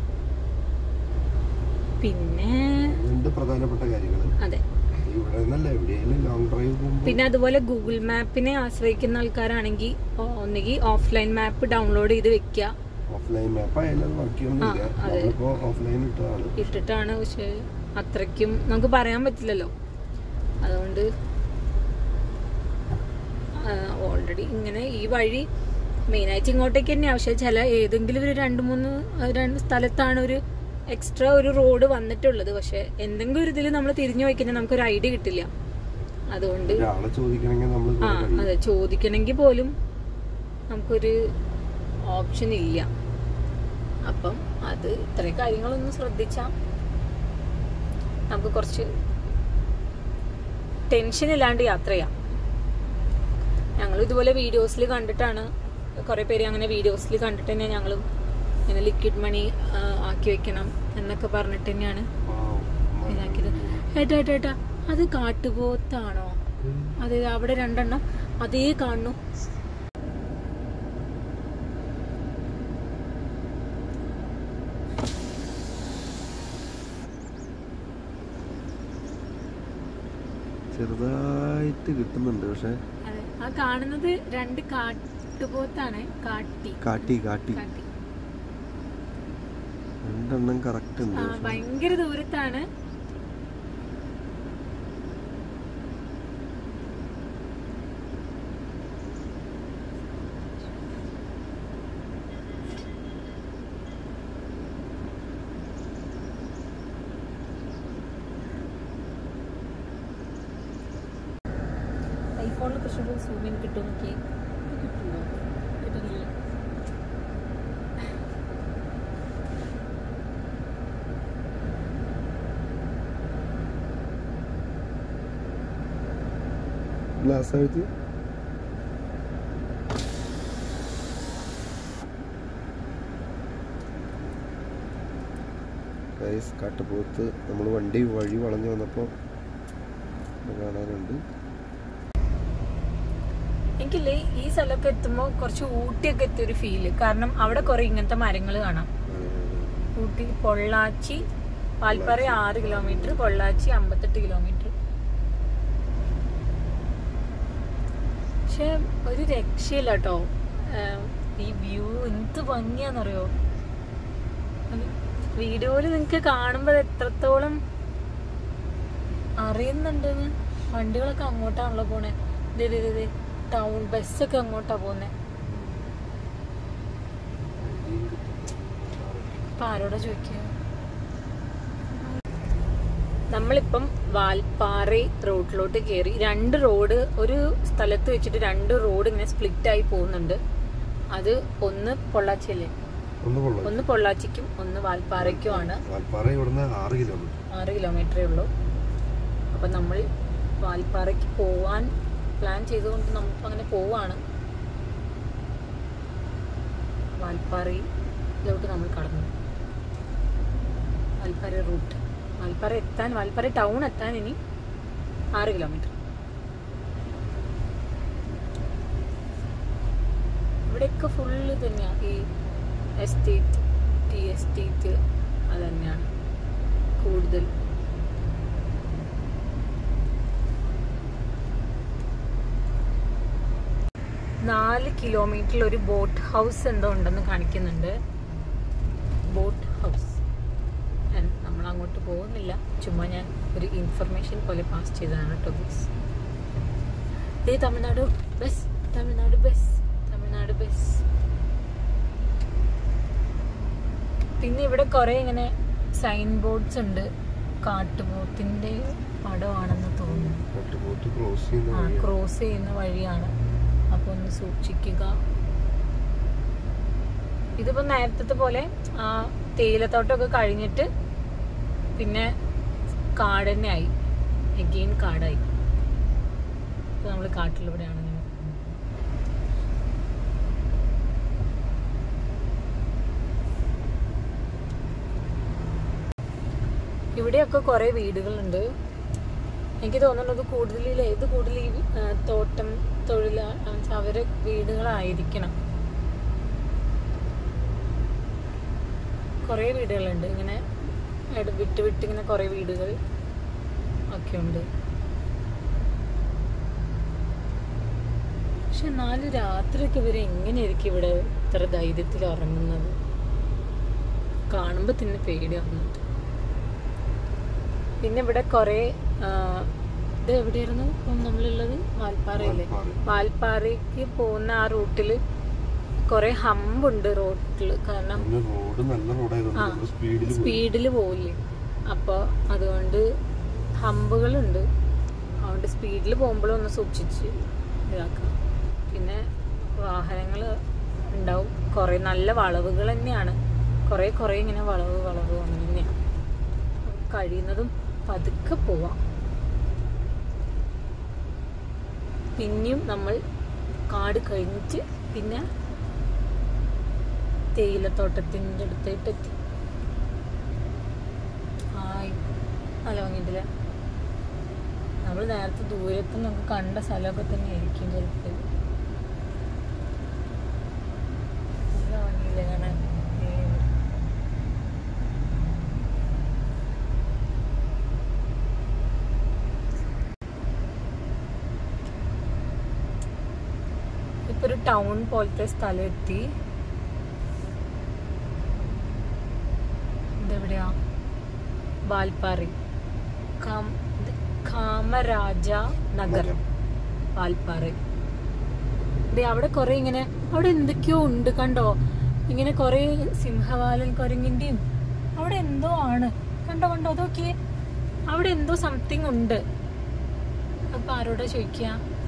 A: പിന്നെ
B: രണ്ട് പ്രധാനപ്പെട്ട കാര്യങ്ങൾ
A: അതെ
B: ഇവിടെ നിന്നല്ല എവിടെയെങ്കിലും ലോങ് ഡ്രൈവ് പോകുമ്പോൾ
A: പിന്നെ അതുപോലെ ഗൂഗിൾ മാപ്പിനെ ആശ്രയിക്കുന്ന ആൾക്കാരാണെങ്കിൽ ഒന്നുകിൽ ഓഫ്ലൈൻ മാപ്പ് ഡൗൺലോഡ് ചെയ്ത് വെക്കുക
B: ഓഫ്ലൈൻ മാപ്പ് ആയാലും വർക്ക് ചെയ്യണമെന്നില്ല
A: ആ, അതെ.
B: നമ്മളിപ്പോ ഓഫ്ലൈൻ ഇട്ടതാണ്
A: ഇട്ടിട്ടാണ് പക്ഷെ അത്രയ്ക്കും നമുക്ക് പറയാൻ പറ്റില്ലല്ലോ അതുകൊണ്ട് ഓൾറെഡി ഇങ്ങനെ ഈ വഴി മെയിനായിട്ട് ഇങ്ങോട്ടേക്ക് തന്നെയാണ് പക്ഷെ ചില ഏതെങ്കിലും ഒരു രണ്ട് മൂന്ന് ആ, രണ്ട് സ്ഥലത്താണ് ഒരു എക്സ്ട്രാ ഒരു റോഡ് വന്നിട്ടുള്ളത് പക്ഷെ എന്തെങ്കിലും ഒരു ഇതിൽ നമ്മൾ തിരിഞ്ഞു പോയിക്കഴിഞ്ഞാൽ നമുക്കൊരു ഐഡിയ കിട്ടില്ല അതുകൊണ്ട്
B: ഒരാളെ ചോദിക്കണമെങ്കിൽ നമ്മൾ
A: ആ അതെ ചോദിക്കണമെങ്കിൽ പോലും നമുക്കൊരു ഓപ്ഷൻ ഇല്ല അപ്പം അത് ഇത്രയും കാര്യങ്ങളൊന്ന് ശ്രദ്ധിച്ചാൽ നമുക്ക് കുറച്ച് ടെൻഷൻ ഇല്ലാണ്ട് യാത്ര ചെയ്യാം ഞങ്ങൾ ഇതുപോലെ വീഡിയോസിൽ കണ്ടിട്ടാണ് കുറേ പേര് അങ്ങനെ വീഡിയോസിൽ കണ്ടിട്ട് തന്നെ ഞങ്ങളും ഇങ്ങനെ ലിക്വിഡ് മണി ആക്കി വെക്കണം എന്നൊക്കെ പറഞ്ഞിട്ട് തന്നെയാണ് ഇതാക്കിയത് ഏട്ടാ ഏട്ടാ ഏട്ടാ അത് കാട്ടുപോത്താണോ അതെ അവിടെ രണ്ടെണ്ണം അതേ കാണുന്നു
B: ചെറുതായിട്ട് കിട്ടുന്നുണ്ട് പക്ഷെ
A: അതെ ആ കാണുന്നത് രണ്ട് കാട്ടുപോത്താണ് കാട്ടി
B: കാട്ടി കാട്ടി
A: കാട്ടി
B: രണ്ടെണ്ണം കറക്റ്റ് ഉണ്ട്
A: ആ
B: പക്ഷെ
A: ഭയങ്കര ദൂരത്താണ് ഐഫോണിൽ കുറച്ചുകൂടി സൂമിൻ കിട്ടും നോക്കി കിട്ടുമോ കിട്ടുന്നില്ല
B: ഗ്ലാസ് ആയിട്ട് ഗൈസ് കാട്ടുപോത്ത് നമ്മൾ വണ്ടി വഴി വളഞ്ഞു വന്നപ്പോൾ കാണാനുണ്ട്
A: എനിക്കില്ലേ ഈ സ്ഥലമൊക്കെ എത്തുമ്പോൾ കുറച്ച് ഊട്ടിയൊക്കെ എത്തിയ ഒരു ഫീല് കാരണം അവിടെ കുറെ ഇങ്ങനത്തെ മരങ്ങൾ കാണാം ഊട്ടി പൊള്ളാച്ചി പാൽപ്പാറ ആറ് കിലോമീറ്റർ പൊള്ളാച്ചി അമ്പത്തെട്ട് കിലോമീറ്റർ പക്ഷെ ഒരു രക്ഷയില്ല കേട്ടോ ഈ വ്യൂ എന്ത് ഭംഗിയാന്നറിയോ വീഡിയോയിൽ നിങ്ങക്ക് കാണുമ്പോൾ എത്രത്തോളം അറിയുന്നുണ്ടെന്ന് വണ്ടികളൊക്കെ അങ്ങോട്ടാണല്ലോ പോണേ ദേ ദേ, ദേ, ദേ, ടൗൺ ബസ്സൊക്കെ അങ്ങോട്ടാ പോന്നെ ഇപ്പൊ ആരോടാ ചോദിക്കുക നമ്മളിപ്പം വാൽപ്പാറ റോഡിലോട്ട് കയറി രണ്ട് റോഡ് ഒരു സ്ഥലത്ത് വെച്ചിട്ട് രണ്ട് റോഡ് ഇങ്ങനെ സ്പ്ലിറ്റ് ആയി പോകുന്നുണ്ട് അത് ഒന്ന് പൊള്ളാച്ചിയല്ലേ
B: ഒന്ന് കൊള്ളാം
A: ഒന്ന് പൊള്ളാച്ചിക്കും ഒന്ന് വാൽപ്പാറയ്ക്കുമാണ്
B: വാൽപ്പാറ ഇവിടുന്ന് ആറ് കിലോമീറ്റർ
A: ആറ് കിലോമീറ്ററേ ഉള്ളൂ അപ്പം നമ്മൾ വാൽപ്പാറയ്ക്ക് പോവാൻ പ്ലാൻ ചെയ്തുകൊണ്ട് നമുക്ക് അങ്ങനെ പോവാണ് വാൽപ്പാറയിലോട്ട് നമ്മൾ കടന്നു വാൽപ്പാറ റൂട്ട് വാൽപ്പാറ എത്താൻ വാൽപ്പാറ ടൗൺ എത്താൻ ഇനി ആറ് കിലോമീറ്റർ ഇവിടെയൊക്കെ ഫുള്ള് തന്നെയാണ് ഈ എസ്റ്റേറ്റ് ടി എസ്റ്റേറ്റ് അത് തന്നെയാണ് കൂടുതൽ നാല് കിലോമീറ്ററിൽ ഒരു ബോട്ട് ഹൗസ് എന്തോ ഉണ്ടെന്ന് കാണിക്കുന്നുണ്ട് ബോട്ട് ഹൗസ് നമ്മൾ അങ്ങോട്ട് പോകുന്നില്ല ചുമ്മാ ഞാൻ ഒരു ഇൻഫർമേഷൻ പോലെ പാസ് ചെയ്തതാണ് കേട്ടോ ബസ് ദേ Tamil Nadu bus Tamil Nadu bus Tamil Nadu bus പിന്നെ ഇവിടെ കുറെ ഇങ്ങനെ സൈൻ ബോർഡ്സ് ഉണ്ട് കാട്ടുപോത്തിന്റെ പടമാണെന്ന് തോന്നുന്നു
B: കാട്ടുപോത്ത് ക്രോസ് ചെയ്യുന്ന
A: ആ
B: വഴിയാണ്.
A: ക്രോസ് ചെയ്യുന്ന വഴിയാണ് അപ്പൊ ഒന്ന് സൂക്ഷിക്കുക ഇതിപ്പോ നേരത്തെ പോലെ ആ തേയിലത്തോട്ടമൊക്കെ കഴിഞ്ഞിട്ട് പിന്നെ കാട് തന്നെ ആയി എഗെയിൻ കാടായി ഇപ്പൊ നമ്മള് കാട്ടിലൂടെയാണ് ഇങ്ങനെ പോകുന്നത്. ഇവിടെയൊക്കെ കുറെ വീടുകളുണ്ട് എനിക്ക് തോന്നുന്നത് കൂടുതൽ ഇത് കൂടുതൽ ഈ ആ, തോട്ടം തൊഴിൽ അവരെ വീടുകളായിരിക്കണം കുറേ വീടുകളുണ്ട് ഇങ്ങനെ ഇട- വിട്ട് വിട്ട് ഇങ്ങനെ കുറേ വീടുകൾ ഒക്കെ ഉണ്ട് പക്ഷെ എന്നാലും രാത്രിയൊക്കെ ഇവര് എങ്ങനെയായിരിക്കും ഇവിടെ ഇത്ര ധൈര്യത്തിൽ ഉറങ്ങുന്നത് കാണുമ്പോൾ തന്നെ പേടിയാവുന്നുണ്ട് പിന്നെ ഇവിടെ കുറെ ഇത് എവിടെയായിരുന്നു ഇപ്പം നമ്മളുള്ളത് വാൽപ്പാറയില്ലേ
B: വാൽപ്പാറ.
A: വാൽപ്പാറയ്ക്ക് പോകുന്ന ആ റൂട്ടില് കുറെ ഹമ്പുണ്ട് റോട്ടിൽ കാരണം
B: പിന്നെ റോഡ് നല്ല റോഡായതുകൊണ്ട്
A: ആ.
B: നമ്മൾ സ്പീഡിൽ പോയി
A: സ്പീഡിൽ പോവില്ലേ അപ്പോൾ അതുകൊണ്ട് ഹമ്പുകളുണ്ട് അതുകൊണ്ട് സ്പീഡിൽ പോകുമ്പോഴൊന്ന് സൂക്ഷിച്ച് ഇതാക്കാം പിന്നെ വാഹനങ്ങൾ ഉണ്ടാവും കുറേ നല്ല വളവുകൾ തന്നെയാണ് കുറേ കുറേ ഇങ്ങനെ വളവ് വളവ് അങ്ങനെ തന്നെയാണ് കഴിയുന്നതും പതുക്കെ പോവാം പിന്നെയും നമ്മൾ കാട് കഴിഞ്ഞിട്ട് പിന്നെ തേയിലത്തോട്ടത്തിൻ്റെ അടുത്തായിട്ട് എത്തി ഹായ് നല്ല ഭംഗിയുണ്ടല്ലേ നമ്മൾ നേരത്തെ ദൂരത്ത് നമുക്ക് കണ്ട സ്ഥലമൊക്കെ തന്നെ ആയിരിക്കും ചിലപ്പോൾ നല്ല ഭംഗിയില്ലേ കാണാൻ ഏ. ഇപ്പൊ ഒരു ടൗൺ പോലത്തെ സ്ഥലം എത്തി ഇതെവിടെയാ വാൽപ്പാറി കാം- ഇത് കാമരാജ നഗർ വാൽപ്പാറി ദേ അവിടെ കുറെ ഇങ്ങനെ അവിടെ എന്തൊക്കെയോ ഉണ്ട് കണ്ടോ ഇങ്ങനെ കുറെ സിംഹവാലൻ കുരങ്ങിന്റെയും അവിടെ എന്തോ ആണ് കണ്ടോ കണ്ടോ അതൊക്കെ അവിടെ എന്തോ സംതിങ് ഉണ്ട് അപ്പൊ ആരോടാ ചോദിക്കുക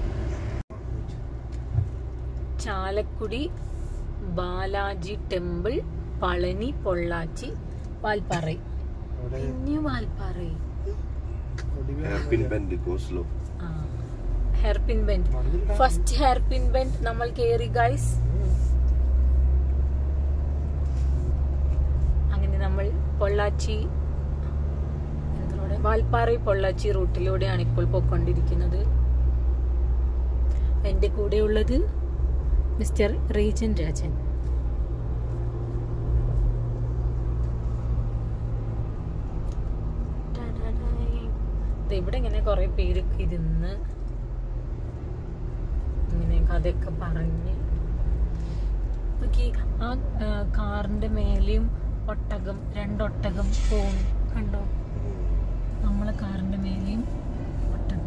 A: ചാലക്കുടി ബാലാജി ടെമ്പിൾ പളനി പൊള്ളാച്ചി വാൽപ്പാറ ഇനി വാൽപ്പാറ
B: ഹെയർപിൻ ബെൻഡ് ഗോസ്ലോ
A: ആ hair pin bend first hair pin bend നമ്മൾ കേറി ഗൈസ് അങ്ങനെ നമ്മൾ പൊള്ളാച്ചി എന്തിലൂടെ വാൽപ്പാറ പൊള്ളാച്ചി റൂട്ടിലൂടെയാണ് ഇപ്പോൾ പോയിക്കൊണ്ടിരിക്കുന്നത് എന്റെ കൂടെയുള്ളത് മിസ്റ്റർ റീജൻ രാജൻ ദേ ഇവിടെ ഇങ്ങനെ കുറെ പേരൊക്കെ ഇരുന്ന് ഇങ്ങനെ കഥയൊക്കെ പറഞ്ഞ് നോക്കി ആ ആ, കാറിന്റെ മേലെയും ഒട്ടകം രണ്ടൊട്ടകം പോവും കണ്ടോ നമ്മളെ കാറിന്റെ മേലെയും ഒട്ടകം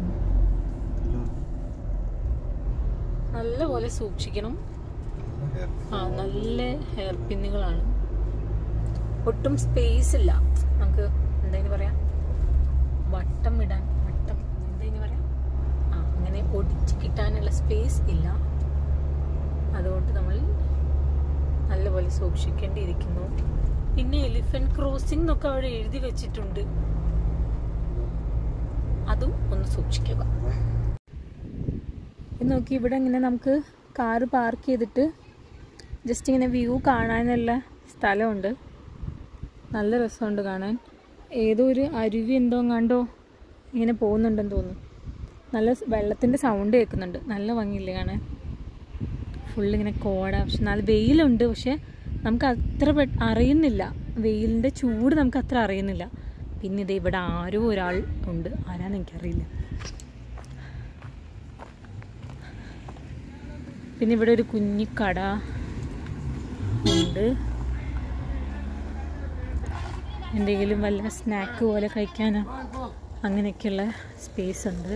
A: നല്ലപോലെ സൂക്ഷിക്കണം ആ നല്ല ഹെയർ പിന്നുകളാണ് ഒട്ടും സ്പേസ് ഇല്ല നമുക്ക് എന്താ പറയാ വട്ടം ഇടാൻ വട്ടം എന്താ പറയാ ആ അങ്ങനെ ഒടിച്ച് കിട്ടാനുള്ള സ്പേസ് ഇല്ല അതുകൊണ്ട് നമ്മൾ നല്ലപോലെ സൂക്ഷിക്കേണ്ടിയിരിക്കുന്നു പിന്നെ എലിഫന്റ് ക്രോസിംഗ് എന്നൊക്കെ അവിടെ എഴുതി വെച്ചിട്ടുണ്ട് അതും ഒന്ന് സൂക്ഷിക്കുക ഇത് നോക്കി ഇവിടെ ഇങ്ങനെ നമുക്ക് കാറ് പാർക്ക് ചെയ്തിട്ട് ജസ്റ്റ് ഇങ്ങനെ വ്യൂ കാണാനുള്ള സ്ഥലമുണ്ട് നല്ല രസമുണ്ട് കാണാൻ ഏതോ ഒരു അരുവി എന്തോ കണ്ടോ ഇങ്ങനെ പോകുന്നുണ്ടെന്ന് തോന്നുന്നു നല്ല വെള്ളത്തിൻ്റെ സൗണ്ട് കേൾക്കുന്നുണ്ട് നല്ല ഭംഗിയില്ലേ കാണാൻ ഫുള്ള് ഇങ്ങനെ കോട പക്ഷെ നല്ല വെയിലുണ്ട് പക്ഷെ നമുക്ക് അത്ര പെ- അറിയുന്നില്ല വെയിലിൻ്റെ ചൂട് നമുക്ക് അത്ര അറിയുന്നില്ല പിന്നെ ഇത് ഇവിടെ ആരോ ഒരാൾ ഉണ്ട് ആരാന്ന് എനിക്കറിയില്ല പിന്നെ ഇവിടെ ഒരു കുഞ്ഞിക്കട ഉണ്ട് എന്തെങ്കിലും വല്ല സ്നാക്ക് പോലെ കഴിക്കാനോ അങ്ങനെയൊക്കെയുള്ള സ്പേസ് ഉണ്ട്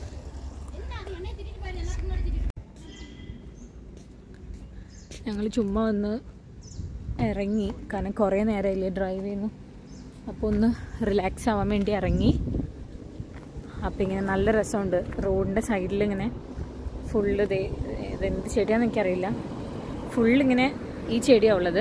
A: ഞങ്ങൾ ചുമ്മാ ഒന്ന് ഇറങ്ങി കാരണം കുറേ നേരമായില്ലേ ഡ്രൈവ് ചെയ്യുന്നു അപ്പോൾ ഒന്ന് റിലാക്സ് ആവാൻ വേണ്ടി ഇറങ്ങി അപ്പം ഇങ്ങനെ നല്ല രസമുണ്ട് റോഡിൻ്റെ സൈഡിൽ ഇങ്ങനെ ഫുള്ള് ദേ ഇതെന്ത് ചെടിയാണെന്ന് എനിക്കറിയില്ല ഫുള്ളിങ്ങനെ ഈ ചെടിയാണ് ഉള്ളത്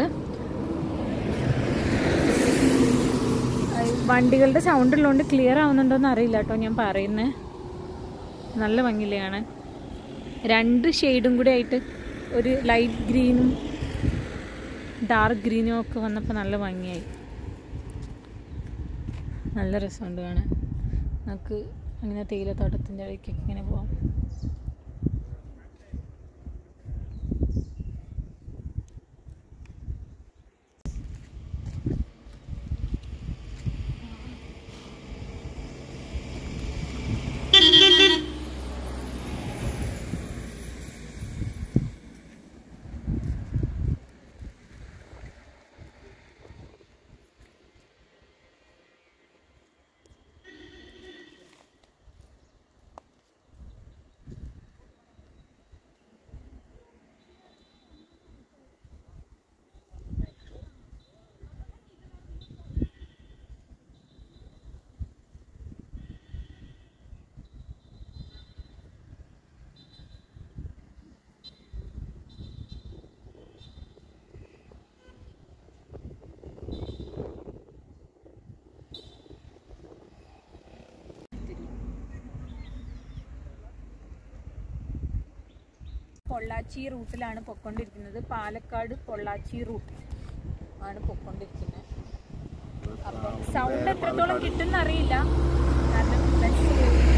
A: വണ്ടികളുടെ സൗണ്ട് ഉള്ളതുകൊണ്ട് ക്ലിയർ ആവുന്നുണ്ടോയെന്ന് അറിയില്ല കേട്ടോ ഞാൻ പറയുന്നത് നല്ല ഭംഗിയില്ലേ കാണാൻ രണ്ട് ഷെയ്ഡും കൂടി ആയിട്ട് ഒരു ലൈറ്റ് ഗ്രീനും ഡാർക്ക് ഗ്രീനും ഒക്കെ വന്നപ്പോൾ നല്ല ഭംഗിയായി നല്ല രസമുണ്ട് കാണാൻ നമുക്ക് അങ്ങനെ തേയിലത്തോട്ടത്തിൻ്റെ വഴിക്കൊക്കെ ഇങ്ങനെ പോവാം പൊള്ളാച്ചി റൂട്ടിലാണ് പൊക്കൊണ്ടിരിക്കുന്നത് പാലക്കാട് പൊള്ളാച്ചി റൂട്ട് ആണ് പൊക്കൊണ്ടിരിക്കുന്നത് അപ്പോൾ സൗണ്ട് എത്രത്തോളം കിട്ടുന്ന അറിയില്ല കാരണം ബസ്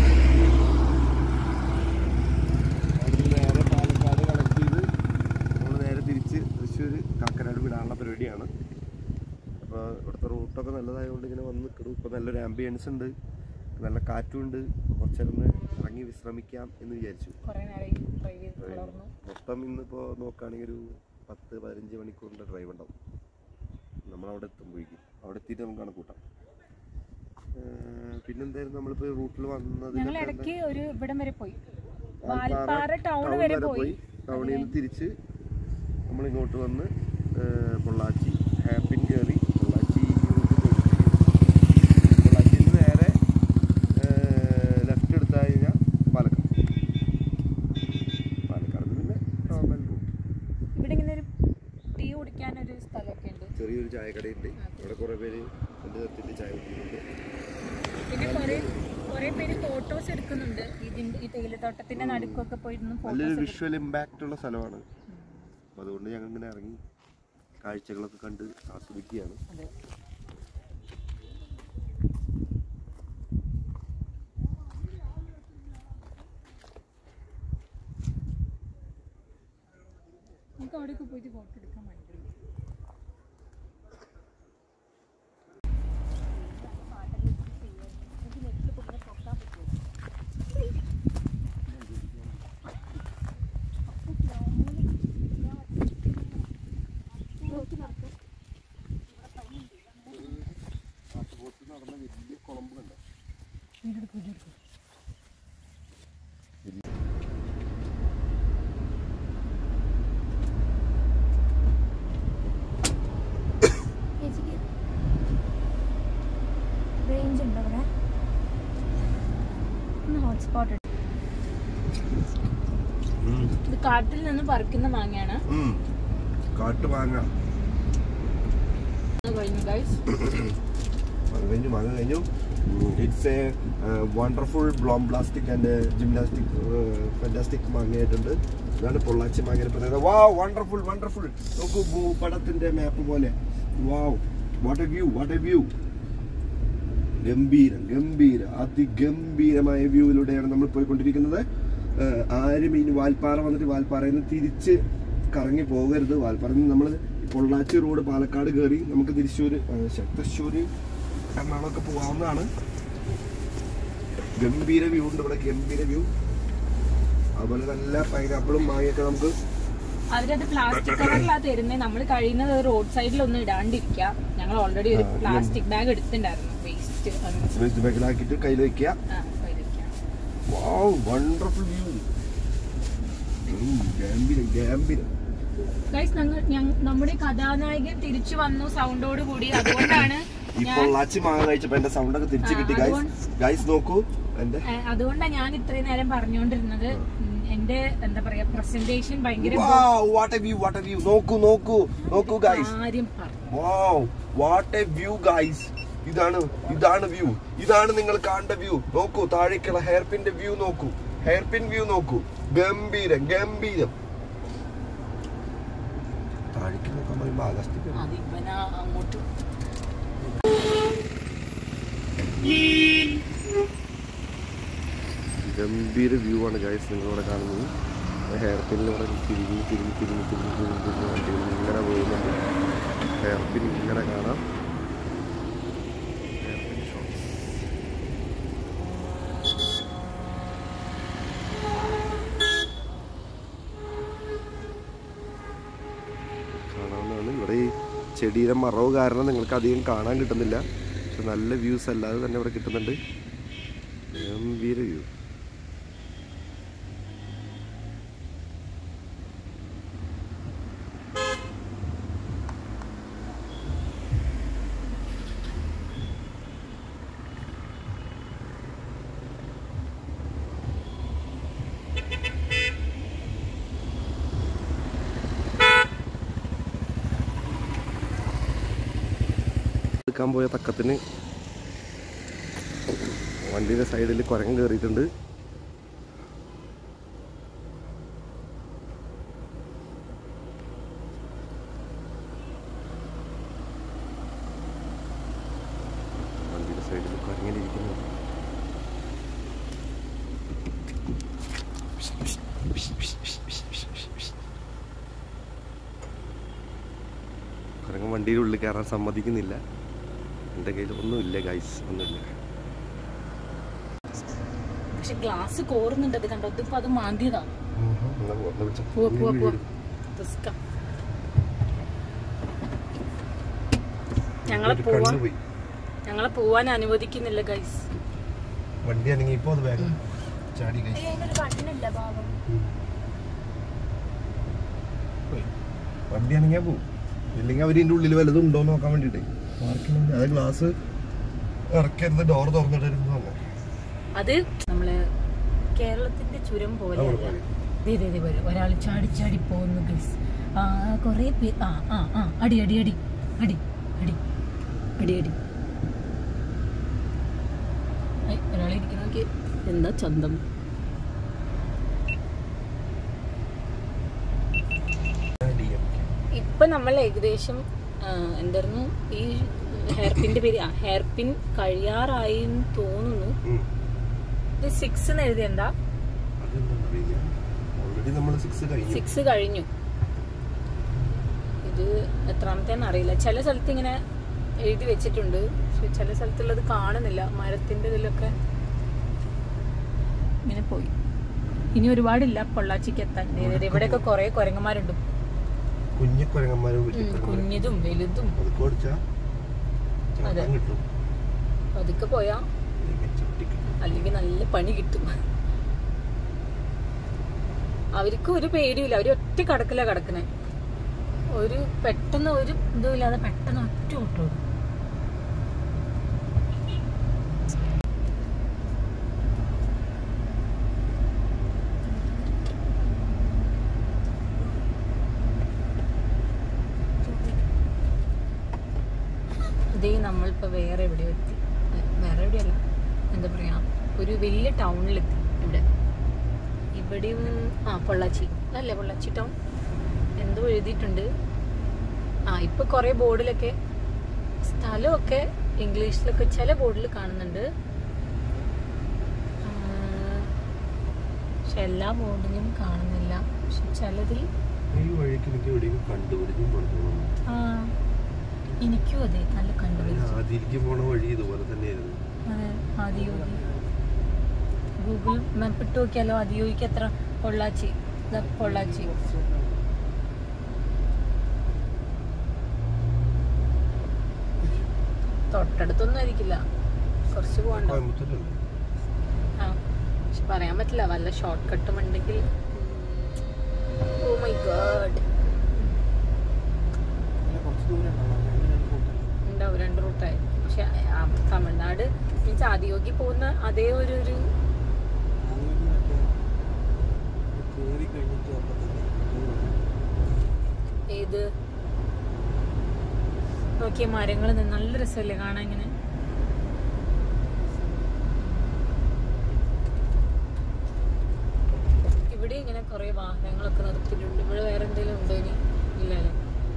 B: അവിടുന്ന് നേരെ പാലക്കാട് കണക്ട് ചെയ്ത് നമ്മൾ നേരെ തിരിച്ച് തൃശ്ശൂർ കാക്കനാട് വിടാനുള്ള പരിപാടിയാണ് അപ്പോൾ ഇവിടുത്തെ റൂട്ടൊക്കെ നല്ലതായതുകൊണ്ട് ഇങ്ങനെ വന്ന് നിൽക്കണം ഇപ്പോൾ നല്ലൊരു ആംബിയൻസ് ഉണ്ട് നല്ല കാറ്റും ഉണ്ട് കുറച്ചേരൊന്ന് ഇറങ്ങി വിശ്രമിക്കാം എന്ന് വിചാരിച്ചു
A: കുറേ നേരം ഡ്രൈവ് ചെയ്ത് വളർന്നു
B: മൊത്തം ഇന്നിപ്പോൾ നോക്കുകയാണെങ്കിൽ ഒരു പത്ത് പതിനഞ്ച് മണിക്കൂറിൻ്റെ ഡ്രൈവ് ഉണ്ടാവും നമ്മളവിടെ എത്തുമ്പോഴേക്കും അവിടെ എത്തിയിട്ട് നമുക്ക് കണക്കൂട്ടാം ഏഹ് പിന്നെന്തായിരുന്നു നമ്മളിപ്പോൾ റൂട്ടിൽ വന്നത്
A: ഞങ്ങൾ ഇടയ്ക്ക് ഒരു ഇവിടം വരെ പോയി
B: വാൽപ്പാറ
A: വാൽപ്പാറ ടൗൺ
B: ടൗൺ
A: വരെ
B: വരെ
A: പോയി
B: പോയി ടൗണിൽ നിന്ന് തിരിച്ച് നമ്മൾ ഇങ്ങോട്ട് വന്ന് ഏഹ്, പൊള്ളാച്ചി ഹാപ്പിൻ കയറി പൊള്ളാച്ചി പൊള്ളാച്ചിയിൽ നിന്ന് നേരെ ലെഫ്റ്റ് എടുത്തു കഴിഞ്ഞാൽ പാലക്കാട് പാലക്കാട് പിന്നെ നോർമൽ റൂട്ട്
A: ഇവിടെ ഇങ്ങനെ ഒരു ടീ കുടിക്കാൻ ഒരു സ്ഥലമൊക്കെ ഉണ്ട്
B: ചെറിയൊരു ചായക്കടയുണ്ട് അവിടെ കുറേ പേര് എൻ്റെ നിർത്തിയിട്ട് ചായ കുടിക്കുന്നുണ്ട്
A: പിന്നെ കുറേ കുറെ പേര് ഫോട്ടോസ് എടുക്കുന്നുണ്ട് ഇതിന്റെ ഈ തേയിലത്തോട്ടത്തിന്റെ നടുക്കൊക്കെ പോയിരുന്നു
B: നല്ലൊരു
A: ഫോട്ടോസ്
B: വിഷ്വൽ ഇമ്പാക്റ്റ് ഉള്ള സ്ഥലമാണ് അപ്പോൾ അതുകൊണ്ട് ഞങ്ങൾ ഇങ്ങനെ ഇറങ്ങി കാഴ്ചകളൊക്കെ കണ്ട് ആസ്വദിക്കുകയാണ്
A: അതെ നമുക്ക് അവിടെയൊക്കെ പോയിട്ട് ഫോട്ടോ എടുക്കാൻ ഭയങ്കര
B: നടന്ന വലിയ കുളമ്പ് കണ്ട
A: വീടെടുക്കും വീടെടുക്കും
C: റേഞ്ച് ഉണ്ടോ അവിടെ ഒന്ന് ഹോട്ട്സ്പോട്ട്
A: ഇത് കാട്ടിൽ നിന്ന് പറിക്കുന്ന മാങ്ങയാണ്
B: കാട്ടു മാങ്ങ
A: അത് കഴിഞ്ഞു ഗൈസ്
B: മാങ്ങ കഴിഞ്ഞു മാങ്ങ കഴിഞ്ഞു it's a wonderful bombastic and gymnastic fantastic മാങ്ങയായിട്ടുണ്ട് ഇതാണ് പൊള്ളാച്ചി മാങ്ങ പറയുന്നത് വാ വണ്ടർഫുൾ വണ്ടർഫുൾ നോക്കൂ ഭൂപടത്തിന്റെ മാപ്പ് പോലെ wow what a view what a view ഗംഭീരം ഗംഭീര അതിഗംഭീരമായ വ്യൂവിലൂടെയാണ് നമ്മൾ പോയിക്കൊണ്ടിരിക്കുന്നത് ഏഹ് ആരും ഇനി വാൽപ്പാറ വന്നിട്ട് വാൽപ്പാറയിൽ നിന്ന് തിരിച്ച് കറങ്ങി പോകരുത് വാൽപ്പാറയിൽ നിന്ന് നമ്മൾ പൊള്ളാച്ചി റോഡ് പാലക്കാട് കയറി നമുക്ക് തൃശ്ശൂര് ഏഹ് ശ്ശെ, തൃശ്ശൂര് എറണാകുളമൊക്കെ പോകാവുന്നതാണ് ഗംഭീര വ്യൂ ഉണ്ട് ഇവിടെ ഗംഭീര വ്യൂ അതുപോലെ നല്ല പൈനാപ്പിളും മാങ്ങയൊക്കെ നമുക്ക്
A: അവരത് പ്ലാസ്റ്റിക് കവറിലാണ് തരുന്നത് നമ്മൾ കഴിയുന്നത് റോഡ് സൈഡിൽ ഒന്നും ഇടാണ്ടിരിക്കുക ഞങ്ങൾ ഓൾറെഡി ഒരു
B: ആ,
A: പ്ലാസ്റ്റിക് ബാഗ് എടുത്തിട്ടുണ്ടായിരുന്നു വേസ്റ്റ്
B: വെജ് ബാഗിലാക്കിയിട്ട് കയ്യിൽ വെക്കുക വാവ് വണ്ടർഫുൾ വ്യൂ ഗംഭീരം ഗംഭീരം
A: ഗൈസ് നമ്മുടെ കഥാനായകൻ തിരിച്ചു വന്നു സൗണ്ടോട് കൂടി അതുകൊണ്ടാണ്
B: ഈ
A: ഞാൻ
B: പൊള്ളാച്ചി മാങ്ങ കഴിച്ചപ്പോ എന്റെ സൗണ്ട് ഒക്കെ തിരിച്ചു
A: ആ,
B: കിട്ടി ഗൈസ്
A: അതുകൊണ്ട്-
B: ഗൈസ് നോക്കൂ എന്റെ
A: ഏ, അതുകൊണ്ടാണ് ഞാൻ ഇത്രയും നേരം പറഞ്ഞുകൊണ്ടിരുന്നത് ഉം, എന്റെ എന്താ പറയാ പ്രസന്റേഷൻ ഭയങ്കര
B: what a view what a view നോക്കൂ നോക്കൂ നോക്കൂ ഗൈസ്
A: കാര്യം പറഞ്ഞു
B: wow what a view guys ഇതാണ് ഇതാണ് വ്യൂ ഇതാണ് നിങ്ങൾ കാണേണ്ട വ്യൂ നോക്കൂ താഴേക്കുള്ള ഹെയർ പിന്റെ വ്യൂ നോക്കൂ ഹെയർ പിൻ വ്യൂ നോക്കൂ ഗംഭീരം ഗംഭീരം താഴേക്ക് നോക്കാൻ പറയുമ്പോ ആകാശത്തേക്ക്
A: അതിപ്പന അങ്ങോട്ട്
B: ഗംഭീര വ്യൂ ആണ് ഗൈസ് നിങ്ങളിവിടെ കാണുന്നത് ഹെയർ പിന്നിൽ ഇവിടെ തിരിഞ്ഞ് തിരിഞ്ഞ് തിരിഞ്ഞ് തിരിഞ്ഞ് തിരിഞ്ഞ് തിരിഞ്ഞ് വണ്ടികൾ ഇങ്ങനെ പോകുന്നുണ്ട് ഹെയർ പിൻ ഇങ്ങനെ കാണാം Hair pin shots. കാണാവുന്നതാണ് ഇവിടെ ഈ ചെടിയുടെ മറവ് കാരണം നിങ്ങൾക്ക് അധികം കാണാൻ കിട്ടുന്നില്ല പക്ഷെ നല്ല വ്യൂസ് അല്ലാതെ തന്നെ ഇവിടെ കിട്ടുന്നുണ്ട് ഗംഭീര വ്യൂ എടുക്കാൻ പോയ തക്കത്തിന് വണ്ടിയുടെ സൈഡിൽ കുരങ്ങ് കയറിയിട്ടുണ്ട് വണ്ടിയുടെ സൈഡിൽ കുരങ്ങനെ ഇരിക്കുന്നു കുരങ്ങൻ വണ്ടിയുടെ ഉള്ളിൽ കയറാൻ സമ്മതിക്കുന്നില്ല എൻ്റെ കയ്യിൽ ഒന്നുമില്ല ഗൈസ് ഒന്നുമില്ല
A: പക്ഷെ ഗ്ലാസ് കോറുന്നുണ്ട് അത് കണ്ടോ ഇതിപ്പോ അത് മാന്തിയതാ
B: എന്നാ പോ, എന്നാ പിടിച്ചോ.
A: പോവാ പോവാ
B: വീട്,
A: പോവാ
B: വീട്.
A: റിസ്കാ. ഞങ്ങളെ
B: ഒരു
A: പോവാൻ
B: കണ്ണ് പോയി
A: ഞങ്ങളെ പോവാൻ അനുവദിക്കുന്നില്ല ഗൈസ്
B: വണ്ടി ആണെങ്കിൽ ഇപ്പൊ അത് വേഗം ചാടി ഗൈസ്
C: അതിനൊരു ബട്ടണില്ല ഭാഗം
B: പോയി. വണ്ടി ആണെങ്കിൽ പോവും ഇല്ലെങ്കിൽ അവർ ഇതിന്റെ ഉള്ളിൽ വല്ലതും ഉണ്ടോ എന്ന് നോക്കാൻ വേണ്ടിട്ട് പാർക്കിംഗ് അത് ഗ്ലാസ് ഇറക്കരുത് ഡോർ തുറന്നിടരുത് പറഞ്ഞു
A: അത് നമ്മള് കേരളത്തിന്റെ ചുരം പോലെ
B: അവിടെ പോയി.
A: വരും ഒരാൾ ചാടി ചാടി പോകുന്നു ഗൈസ് ആ കൊറേ പേ ആ ആ ആ അടി അടി അടി അടി അടി അടി അടി ഒരാൾ ഇരിക്കുന്ന നോക്കി എന്താ ചന്തം ഇപ്പൊ നമ്മൾ ഏകദേശം ആ, എന്തായിരുന്നു ഈ ഹെയർ പിന്റെ പേര് ആ ഹെയർ പിൻ കഴിയാറായി എന്ന് തോന്നുന്നു
B: ഉം.
A: ഇത് സിക്സ് എന്ന് എഴുതി എന്താ
B: അതെന്താണെന്നറിയില്ല. ഓൾറെഡി നമ്മൾ സിക്സ് കഴിഞ്ഞു
A: സിക്സ് കഴിഞ്ഞു ഇത് എത്രാമത്തേന്ന് അറിയില്ല ചില സ്ഥലത്ത് ഇങ്ങനെ എഴുതി വെച്ചിട്ടുണ്ട് പക്ഷെ ചില സ്ഥലത്തുള്ളത് കാണുന്നില്ല മരത്തിന്റെ ഇതിലൊക്കെ ഇങ്ങനെ പോയി ഇനി ഒരുപാടില്ല പൊള്ളാച്ചിക്ക് എത്താൻ ദേ- ദേ ഇവിടെയൊക്കെ കുറെ കുരങ്ങന്മാരുണ്ട്
B: കുഞ്ഞു കുരങ്ങന്മാരും വലിയ
A: ഉം,
B: കുരങ്ങന്മാരും
A: കുഞ്ഞിതും വലുതും
B: അതൊക്കെ ഓടിച്ചാ
A: അതെ.
B: ചാട്ടം കിട്ടും
A: പതുക്കെ പോയാ
B: അല്ലെങ്കിൽ ചവിട്ടി കിട്ടും
A: അല്ലെങ്കിൽ നല്ല പണി കിട്ടും അവർക്ക് ഒരു പേടിയില്ല അവര് ഒറ്റ കടക്കില്ല കിടക്കണേ ഒരു പെട്ടെന്ന് ഒരു ഇതും ഇല്ലാതെ പെട്ടെന്ന് ഒറ്റ ഓട്ടോ ഇതേ നമ്മളിപ്പോ വേറെ എവിടെയോ എത്തി ഏ, വേറെ എവിടെയല്ല എന്താ പറയാ ഒരു വലിയ ടൗണിലെത്തി ഇവിടെ ഇവിടെയും ആ പൊള്ളാച്ചി അല്ലേ പൊള്ളാച്ചി ടൗൺ എന്തോ എഴുതിയിട്ടുണ്ട് ആ ഇപ്പൊ കുറെ ബോർഡിലൊക്കെ സ്ഥലമൊക്കെ ഇംഗ്ലീഷിലൊക്കെ ചില ബോർഡിൽ കാണുന്നുണ്ട് ആ, പക്ഷെ എല്ലാ ബോർഡിലും കാണുന്നില്ല പക്ഷെ ചിലതിൽ
B: ഈ വഴിക്ക് എനിക്ക് എവിടെയും കണ്ടുപിടിക്കും പറഞ്ഞു
A: ആ എനിക്കും അതെ നല്ല കണ്ടുപിടിച്ചു
B: ആദ്യക്ക് പോണ വഴി ഇതുപോലെ തന്നെയായിരുന്നു
A: അതെ ആദിയോഗി ഗൂഗിൾ മാപ്പ് ഇട്ട് നോക്കിയാലോ ആദിയോഗിക്ക് എത്ര പൊള്ളാച്ചി ഇതാ പൊള്ളാച്ചി തൊട്ടടുത്തൊന്നും ആയിരിക്കില്ല കുറച്ച് പോകണ്ട
B: കോയമ്പത്തൂരല്ലേ
A: ആ പക്ഷെ പറയാൻ പറ്റില്ല വല്ല ഷോർട്ട് കട്ടും ഉണ്ടെങ്കിൽ ഓ മൈ ഗോഡ് ഉണ്ടാവും രണ്ട് റൂട്ടായി പക്ഷെ ആ, തമിഴ്നാട് മീൻസ് ആദിയോഗി പോകുന്ന അതേ ഒരു ഒരു ഏത് നോക്കിയ മരങ്ങൾ നല്ല രസമല്ലേ കാണാൻ ഇങ്ങനെ ഇവിടെ ഇങ്ങനെ കുറെ വാഹനങ്ങളൊക്കെ നിർത്തിയിട്ടുണ്ട് ഇവിടെ വേറെ എന്തെങ്കിലും ഉണ്ടോ ഇനി ഇല്ലല്ലേ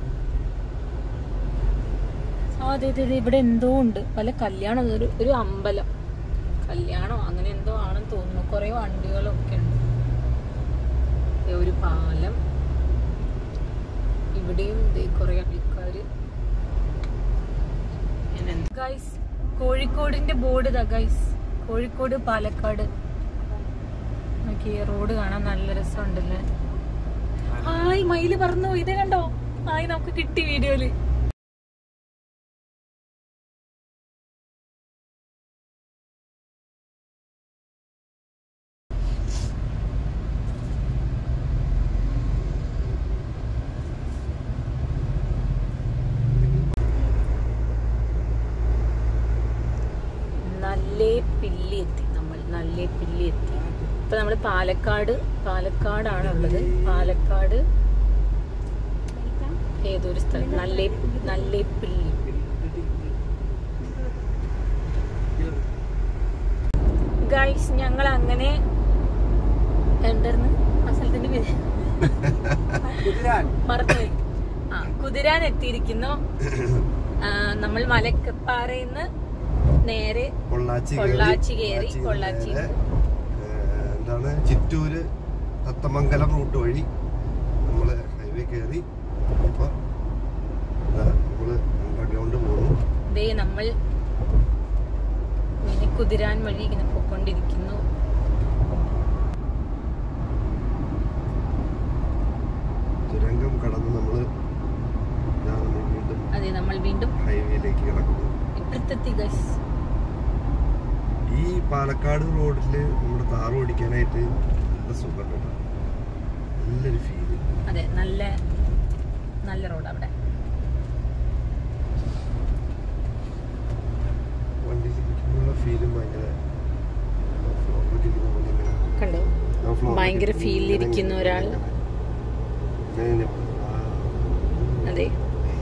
A: ആ അതെ അതെ അതെ ഇവിടെ എന്തോ ഉണ്ട് പല കല്യാണം ഒരു ഒരു അമ്പലം കല്യാണോ അങ്ങനെ എന്തോ ആണെന്ന് തോന്നുന്നു കുറെ വണ്ടികളൊക്കെ ഉണ്ട് ദേ ഒരു പാലം ഇവിടെയും ദേ കുറെ ആൾക്കാര് ഗൈസ് കോഴിക്കോടിന്റെ ബോർഡ് ഇതാ ഗൈസ് കോഴിക്കോട് പാലക്കാട് നോക്കി റോഡ് കാണാൻ നല്ല രസമുണ്ടല്ലേ ഹായ് മയില് പറന്നു പോയി. ഇത് കണ്ടോ ഹായ് നമുക്ക് കിട്ടി വീഡിയോയില് നല്ലേ പില്ലി എത്തി നമ്മൾ നല്ലേ പില്ലി എത്തി ഇപ്പൊ നമ്മൾ പാലക്കാട് പാലക്കാടാണ് ഉള്ളത് പാലക്കാട് ഏതൊരു സ്ഥലം നല്ലേ നല്ലേ പില്ലി ഗൈസ് ഞങ്ങൾ അങ്ങനെ എന്തായിരുന്നു ആ സ്ഥലത്തിന്റെ പേര് മറന്നുപോയി ആ കുതിരാൻ എത്തിയിരിക്കുന്നു ആ, നമ്മൾ മലക്കപ്പാറയിന്ന് നേരെ
B: പൊള്ളാച്ചി
A: പൊള്ളാച്ചി കേറി,
B: പൊള്ളാച്ചിയിൽ
A: പൊള്ളാച്ചി.
B: നേരെ, ഏഹ്, എന്താണ് ചിറ്റൂര് തത്തമംഗലം റൂട്ട് വഴി നമ്മള് ഹൈവേ കയറി ഇപ്പൊ ദാ നമ്മള് അണ്ടർഗ്രൗണ്ട് പോകുന്നു
A: ദേ നമ്മൾ ഇങ്ങനെ കുതിരാൻ വഴി ഇങ്ങനെ പൊക്കൊണ്ടിരിക്കുന്നു
B: തുരങ്കം കടന്ന് നമ്മള് ദാ നമ്മൾ വീണ്ടും
A: അതെ നമ്മൾ വീണ്ടും
B: ഹൈവേയിലേക്ക് കിടക്കുന്നു
A: ഇപ്പുറത്തെത്തി ഗൈസ്
B: ഈ പാലക്കാട് റോഡില് നമ്മുടെ താറ് ഓടിക്കാനായിട്ട് നല്ല സുഖം കേട്ടോ നല്ലൊരു ഫീല്
A: അതെ നല്ല നല്ല റോഡ് അവിടെ
B: വണ്ടിയിൽ ഇരിക്കുമ്പോഴുള്ള ഫീലും ഭയങ്കര ഫ്ലോറിൽ ഇരിക്കുന്ന പോലെ ഇങ്ങനെ
A: കണ്ടോ
B: ആ ഫ്ലോറിൽ
A: ഭയങ്കര
B: ഇരിക്കുന്ന
A: feel
B: ഇങ്ങനെ
A: ഇരിക്കുന്ന
B: ഇങ്ങനെ
A: ഒരാൾ.
B: ഇങ്ങനെ ഇങ്ങനെ ആ,
A: അതെ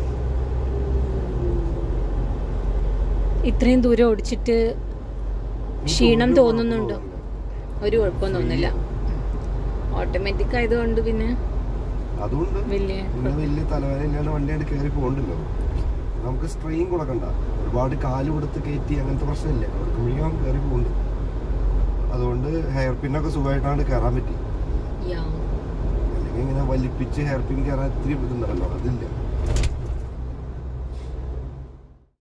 A: ഇത്രയും ദൂരം ഓടിച്ചിട്ട് ക്ഷീണം തോന്നുന്നുണ്ടോ ഒരു കുഴപ്പവും തോന്നുന്നില്ല ഓട്ടോമാറ്റിക് ആയതുകൊണ്ട് പിന്നെ
B: അതുകൊണ്ട്
A: വലിയ
B: ഇങ്ങനെ വലിയ തലവേദന ഇല്ലാണ്ട് വണ്ടിയായിട്ട് കയറി പോകണ്ടല്ലോ നമുക്ക് സ്ട്രെയിൻ കൊടുക്കണ്ട ഒരുപാട് കാല് കൊടുത്ത് കയറ്റി അങ്ങനത്തെ പ്രശ്നമില്ല കൊടുക്കുമ്പോഴേക്കും കയറി പോകുന്നുണ്ട് അതുകൊണ്ട് ഹെയർ പിന്നൊക്കെ സുഖമായിട്ടാണ് കയറാൻ പറ്റി
A: യാ.
B: അല്ലെങ്കിൽ ഇങ്ങനെ വലിപ്പിച്ച് ഹെയർ പിൻ കയറാൻ ഇത്തിരി ഇതുണ്ടല്ലോ അതില്ല